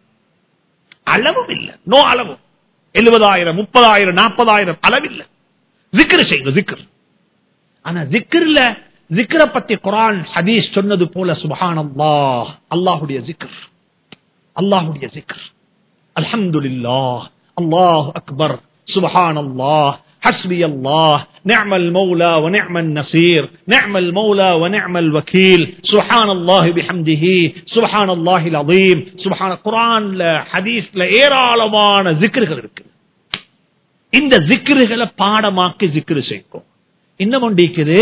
அளவும் இல்ல நோ அளவு எழுபதாயிரம் முப்பதாயிரம் நாற்பதாயிரம் அளவில்லை ஜிக்ரு செய்யுங்க ஜிக்ரு ஆனா ஜிக்ருல ஜிக்ர பத்தி குரான் ஹதீஸ் சொன்னது போல சுபஹான் அல்லாஹ் அல்லாஹுடைய ஜிக்ர் அல்லாஹுடைய ஜிக்ர் அல்ஹம்துலில்லா அல்லாஹ் அக்பர் சுபஹான் அல்லாஹ் حسبي الله نعم المولى ونعم النصير نعم المولى ونعم الوكيل سبحان الله بحمده سبحان الله العظيم سبحان القرآن حديث ஏராளமான ஜிக்ருகள் இருக்கு இந்த ஜிக்ருகளை பாடமாக்கி ஜிக்ரு செய்யும் இன்னும் ஒன்றிக்குது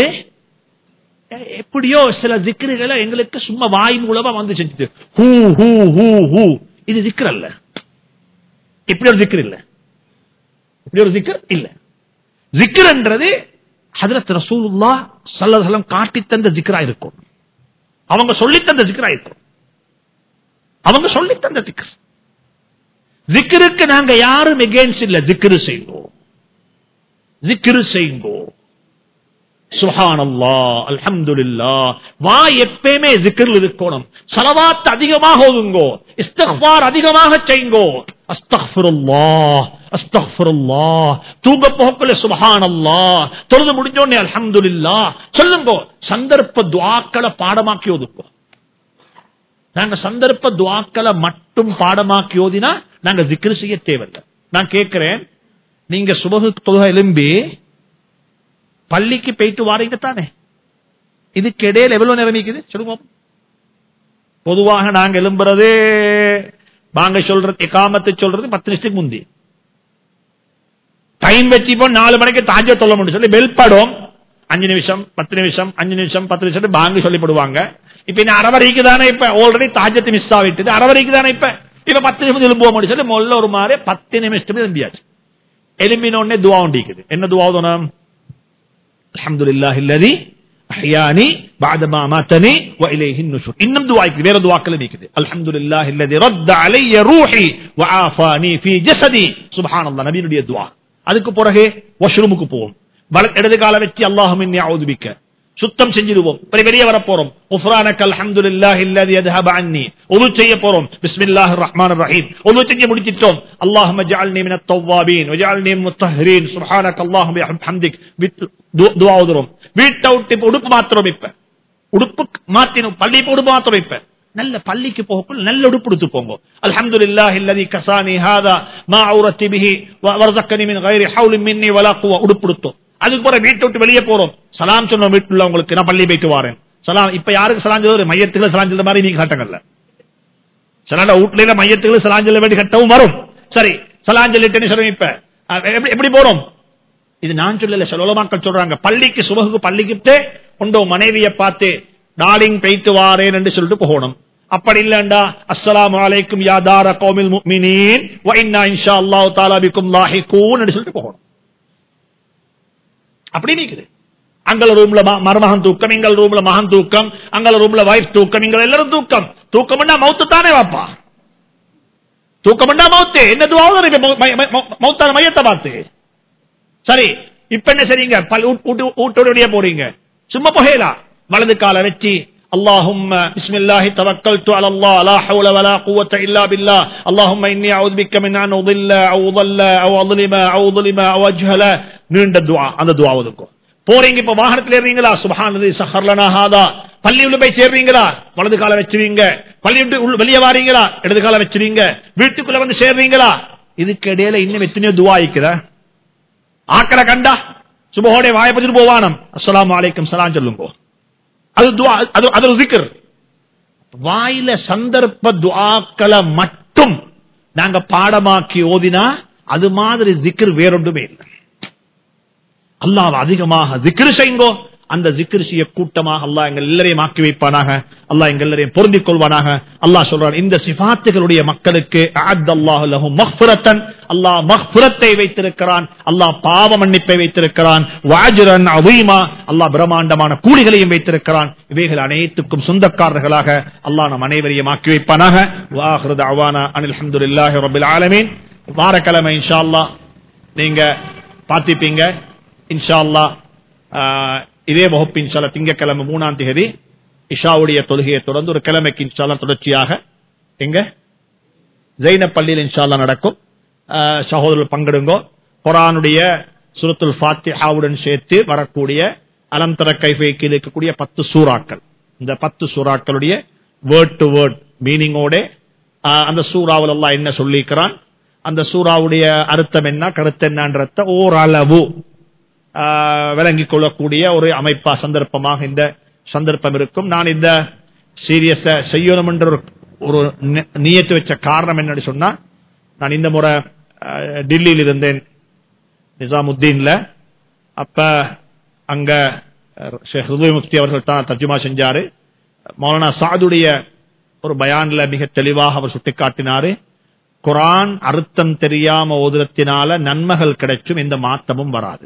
எப்படியோ சில ஜிக்ருகளை எங்களுக்கு சும்மா வாய் மூலமா வந்து செஞ்சது ஹூ ஹூ ஹூ ஹூ இது ஜிக்ர் அல்ல இப்படி ஒரு ஜிக்ர் இல்ல இப்படி ஒரு ஜிக்கர் இல்ல ஜிக்கர் என்றது ஹதரத் ரசூலுல்லா சல்லல்லாஹு காட்டி தந்த ஜிக்கரா இருக்கும் அவங்க சொல்லி தந்த ஜிக்கரா இருக்கும் அவங்க சொல்லி தந்த ஜிக்கர் ஜிக்கருக்கு நாங்க யாரும் எகேன்ஸ்ட் இல்ல ஜிக்கரு செய்வோம் ஜிக்கரு செய்வோம் சுஹானல்லா அல்ஹம்துலில்லா வா எப்பயுமே ஜிக்கரில் இருக்கணும் சலவாத் அதிகமாக ஓதுங்கோ இஸ்தக்பார் அதிகமாக செய்யுங்கோ அஸ்தக்ஃபிருல்லா அஸ்தக்ஃபிருல்லா தூங்க போகக்குள்ள சுபஹானல்லா தொழுது முடிஞ்சோடனே அல்ஹம்துலில்லா சொல்லுங்கோ சந்தர்ப்ப துவாக்களை பாடமாக்கி ஒதுங்கோ நாங்க சந்தர்ப்ப துவாக்களை மட்டும் பாடமாக்கி ஓதினா நாங்க ஜிக்ரு செய்ய தேவையில்லை நான் கேட்கிறேன் நீங்க சுபகு தொழுக எலும்பி பள்ளிக்கு போயிட்டு வாரீங்க தானே இதுக்கு இடையில எவ்வளவு நேரம் நிக்குது சொல்லுங்க பொதுவாக நாங்க எழும்புறது வாங்க சொல்றது எக்காமத்தை சொல்றது பத்து நிமிஷத்துக்கு முந்தி டைம் வச்சுப்போ நாலு மணிக்கு தாஜ சொல்ல முடியும் சொல்லி பெல் படும் அஞ்சு நிமிஷம் பத்து நிமிஷம் அஞ்சு நிமிஷம் பத்து நிமிஷம் பாங்கு சொல்லிப்படுவாங்க இப்ப இந்த அரவரைக்கு தானே இப்ப ஆல்ரெடி தாஜத்து மிஸ் ஆகிட்டு அரவரைக்கு தானே இப்ப இப்ப பத்து நிமிஷம் எழும்புவோம் முடியும் சொல்லி முதல்ல ஒரு மாதிரி பத்து நிமிஷத்துக்கு எழும்பியாச்சு எலும்பின உடனே துவா உண்டிக்குது என்ன துவா தோணும் அல்ஹம்துலில்லாஹி அல்லதி அஹ்யானி பஅதமா மாத்தனி வ இலைஹி நுஷூர் இன்னும் துஆக்கு வேற துஆக்கள் இருக்குது அல்ஹம்துலில்லாஹி அல்லதி ரத்த அலைய ரூஹி வ ஆஃபானி ஃபீ ஜஸதி சுப்ஹானல்லாஹ் நபியுடைய துஆ அதுக்கு பிறகு வாஷ்ரூமுக்கு போவோம் வல இடது கால வச்சு அல்லாஹும் இன்னி அவுது பிக்க சுத்தம் செஞ்சிடுவோம் பிறகு வெளியே வர போறோம் உஃப்ரானக அல்ஹம்துலில்லாஹி அல்லதி யذهب عني உது செய்ய போறோம் பிஸ்மில்லாஹிர் ரஹ்மானிர் ரஹீம் உது செஞ்சு முடிச்சிட்டோம் அல்லாஹும்ம ஜஅல்னி மினத் தவ்வாபீன் வஜஅல்னி முத்தஹ்ஹிரீன் சுப்ஹானக அல்லாஹும்ம பிஹம்திக் துஆ ஓதுறோம் வீட்டை விட்டு இப்ப உடுப்பு மாத்திரம் இப்ப உடுப்பு மாத்தினோம் பள்ளி உடுப்பு மாத்திரம் இப்ப நல்ல பள்ளிக்கு போகக்குள்ள நல்ல உடுப்பு எடுத்து போங்க அல்ஹம்துலில்லாஹி அல்லதி கசானி ஹாதா மா அவுரத்தி பிஹி வர்ஸக்கனி மின் கைரி ஹவுலின் மின்னி வலா குவா உடுப்பு எடுத்தோம் அதுக்கு போற வீட்டை விட்டு வெளியே போறோம் சலாம் சொன்ன வீட்டுல உங்களுக்கு நான் பள்ளி போயிட்டு வரேன் சலாம் இப்ப யாருக்கு சலாம் சொல்றது மையத்துக்கு சலாம் சொல்ற மாதிரி நீங்க காட்டங்கள்ல சில வீட்டுல மையத்துக்கு சலாம் சொல்ல வேண்டி கட்டவும் வரும் சரி சலாம் சொல்லிட்டு சொல்லுங்க இப்ப எப்படி எப்படி போறோம் இது நான் சொல்லல சில மக்கள் சொல்றாங்க பள்ளிக்கு சுபகுக்கு பள்ளிக்கிட்டே கொண்டோ மனைவியை பார்த்து டார்லிங் பெய்த்து வாரேன் என்று சொல்லிட்டு போகணும் அப்படி இல்லண்டா அஸ்ஸலாமு அலைக்கும் யாதார கௌமில் முஃமினீன் வ இன்னா இன்ஷா அல்லாஹ் தஆலா பிக்கும் லாஹிகூன் என்று சொல்லிட்டு போகணும் அப்படி நிக்குது அங்கல ரூம்ல மருமகன் தூக்கம் எங்கள் ரூம்ல மகன் தூக்கம் அங்கல ரூம்ல வைஃப் தூக்கம் எங்கள் எல்லாரும் தூக்கம் தூக்கம்னா மௌத்து தானே வாப்பா தூக்கம்னா மௌத்து என்ன துவாவது மௌத்தான மையத்தை பார்த்து சரி இப்ப என்ன சரிங்க வீட்டோடைய போறீங்க சும்மா போகலா வலது கால வச்சு اللهم بسم الله توكلت على الله لا حول ولا قوة إلا بالله اللهم إني أعوذ بك من أن أضل أو ضل أو أظلم أو ظلم أو أجهل நீண்ட துவா அந்த துவா ஒதுக்கும் போறீங்க இப்ப வாகனத்தில் ஏறீங்களா சுபஹானது சஹர்லனா ஹாதா பள்ளி உள்ள போய் சேர்றீங்களா வலது கால வச்சுவீங்க பள்ளி விட்டு வெளியே வாரீங்களா இடது கால வச்சுவீங்க வீட்டுக்குள்ள வந்து சேர்றீங்களா இதுக்கு இடையில இன்னும் எத்தனையோ துவா இருக்குதா ஆக்கல கண்டா சுபஹோடைய வாய பத்திட்டு போவானம் அஸ்லாம் வலைக்கம் சலாம் சொல்லுங்க அது துவா அது அது ஒரு ஜிக்கர் வாயில சந்தர்ப்ப துவாக்களை மட்டும் நாங்க பாடமாக்கி ஓதினா அது மாதிரி ஜிக்கர் வேறொன்றுமே இல்லை அல்லாஹ் அதிகமாக ஜிக்ரு செய்யுங்கோ அந்த ஜிக்ரு செய்ய கூட்டமாக அல்லாஹ் எங்கள் எல்லாரையும் ஆக்கி வைப்பானாக அல்லாஹ் எங்கள் எல்லாரையும் பொருந்திக் கொள்வானாக அல்லாஹ் சொல்றான் இந்த சிபாத்துகளுடைய மக்களுக்கு மஹ்புரத்தன் அல்லாஹ் மஹ்புரத்தை வைத்திருக்கிறான் அல்லாஹ் பாவ மன்னிப்பை வைத்திருக்கிறான் வாஜுரன் அவீமா அல்லாஹ் பிரம்மாண்டமான கூலிகளையும் வைத்திருக்கிறான் இவைகள் அனைத்துக்கும் சொந்தக்காரர்களாக அல்லாஹ் நம் அனைவரையும் ஆக்கி வைப்பானாக வாஹ்ரத் அவானா அனில் அஹமதுல்லாஹி ரபில் ஆலமீன் வாரக்கிழமை இன்ஷா அல்லாஹ் நீங்க பார்த்திப்பீங்க இன்ஷா அல்லா இதே வகுப்பு இன்ஷால்லா திங்கக்கிழமை மூணாம் தேதி இஷாவுடைய தொழுகையை தொடர்ந்து ஒரு கிழமைக்கு இன்ஷால்லா தொடர்ச்சியாக எங்க ஜெயின பள்ளியில் இன்ஷால்லா நடக்கும் சகோதரர்கள் பங்கெடுங்கோ குரானுடைய சுரத்துல் ஃபாத்திஹாவுடன் சேர்த்து வரக்கூடிய அலந்தர கைஃபைக்கில் இருக்கக்கூடிய பத்து சூறாக்கள் இந்த பத்து சூறாக்களுடைய வேர்ட் டு வேர்ட் மீனிங்கோட அந்த சூறாவில் எல்லாம் என்ன சொல்லிக்கிறான் அந்த சூறாவுடைய அர்த்தம் என்ன கருத்து என்னன்றத ஓரளவு விளங்கிக் கொள்ளக்கூடிய ஒரு அமைப்பா சந்தர்ப்பமாக இந்த சந்தர்ப்பம் இருக்கும் நான் இந்த சீரியஸ செய்யணும் என்ற ஒரு நியத்து வச்ச காரணம் என்னன்னு சொன்னா நான் இந்த முறை டெல்லியில் இருந்தேன் நிசாமுத்தீன்ல அப்ப அங்க ஷேக் முஃப்தி அவர்கள் தான் தர்ஜுமா செஞ்சாரு மௌலானா சாதுடைய ஒரு பயான்ல மிக தெளிவாக அவர் சுட்டிக்காட்டினாரு குரான் அர்த்தம் தெரியாம ஓதுறத்தினால நன்மைகள் கிடைச்சும் எந்த மாற்றமும் வராது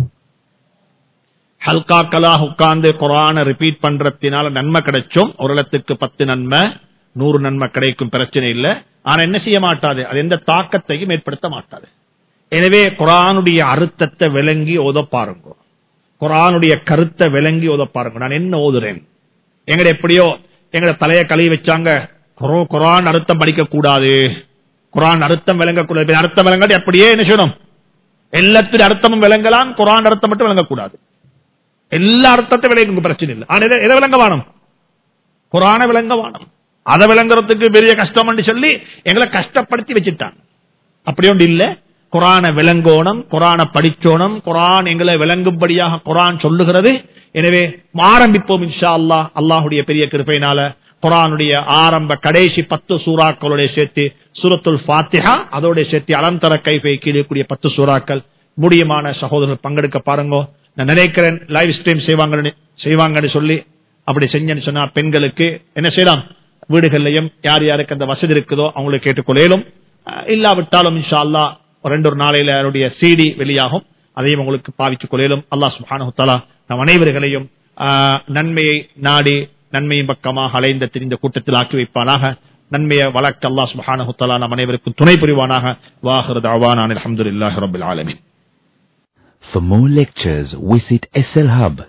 ஹல்காக்களாக உட்கார்ந்து குரானை ரிப்பீட் பண்றதுனால நன்மை கிடைச்சும் ஒரு இடத்துக்கு பத்து நன்மை நூறு நன்மை கிடைக்கும் பிரச்சனை இல்லை ஆனா என்ன செய்ய மாட்டாது அது எந்த தாக்கத்தையும் ஏற்படுத்த மாட்டாது எனவே குரானுடைய அர்த்தத்தை விளங்கி ஓத பாருங்க குரானுடைய கருத்தை விளங்கி ஓத பாருங்க நான் என்ன ஓதுறேன் எங்கட எப்படியோ எங்கட தலைய கழுவி வச்சாங்க குரோ- குரான் அர்த்தம் படிக்க கூடாது குரான் அர்த்தம் விளங்கக்கூடாது இப்ப அர்த்தம் விளங்காட்டி அப்படியே என்ன செய்யணும் எல்லாத்தின் அர்த்தமும் விளங்கலாம் குரான் அர்த்தம் மட்டும் விளங்கக்கூடாது எல்லா அர்த்தத்தை விளங்க பிரச்சனை இல்லை ஆனா எதை- எதை விளங்க வானம் குரான விளங்க வானம் அதை விளங்குறதுக்கு பெரிய கஷ்டம் சொல்லி எங்களை கஷ்டப்படுத்தி வச்சுட்டாங்க அப்படி ஒன்று இல்ல குரான விளங்கோணம் குரான படிச்சோணும் குரான் எங்களை விளங்கும்படியாக குரான் சொல்லுகிறது எனவே ஆரம்பிப்போம் இன்ஷா அல்லாஹ் அல்லாஹுடைய பெரிய கிருப்பையினால குரானுடைய ஆரம்ப கடைசி பத்து சூறாக்களுடைய சேர்த்து சூரத்துல் ஃபாத்திஹா அதோட சேர்த்து அலந்தர கைஃபை கீழக்கூடிய பத்து சூறாக்கள் முடியுமான சகோதரர்கள் பங்கெடுக்க பாருங்க நான் நினைக்கிறேன் லைவ் ஸ்ட்ரீம் செய்வாங்கன்னு செய்வாங்கன்னு சொல்லி அப்படி செஞ்சேன்னு சொன்னா பெண்களுக்கு என்ன செய்யலாம் வீடுகள்லையும் யார் யாருக்கு அந்த வசதி இருக்குதோ அவங்களுக்கு கேட்டுக்கொள்ளையிலும் அஹ் இல்லாவிட்டாலும் இன்ஷா அல்லாஹ் ஒரு ரெண்டு ஒரு நாளையில அவருடைய சிடி வெளியாகும் அதையும் உங்களுக்கு பாவித்துக் கொள்ளையிலும் அல்லாஹ் சுப்ஹானஹு தஆலா நம் அனைவர்களையும் ஆஹ், நன்மையை நாடி நன்மையின் பக்கமாக அலைந்த திரிந்த கூட்டத்தில் ஆக்கி வைப்பானாக நன்மையை வளர்க்க அல்லாஹ் சுப்ஹானஹு தஆலா நம் அனைவருக்கும் துணை புரிவானாக வாஹிரு தஅவானா அல்ஹம்துலில்லாஹி ரப்பில் ஆலமீன் For more lectures, visit SL Hub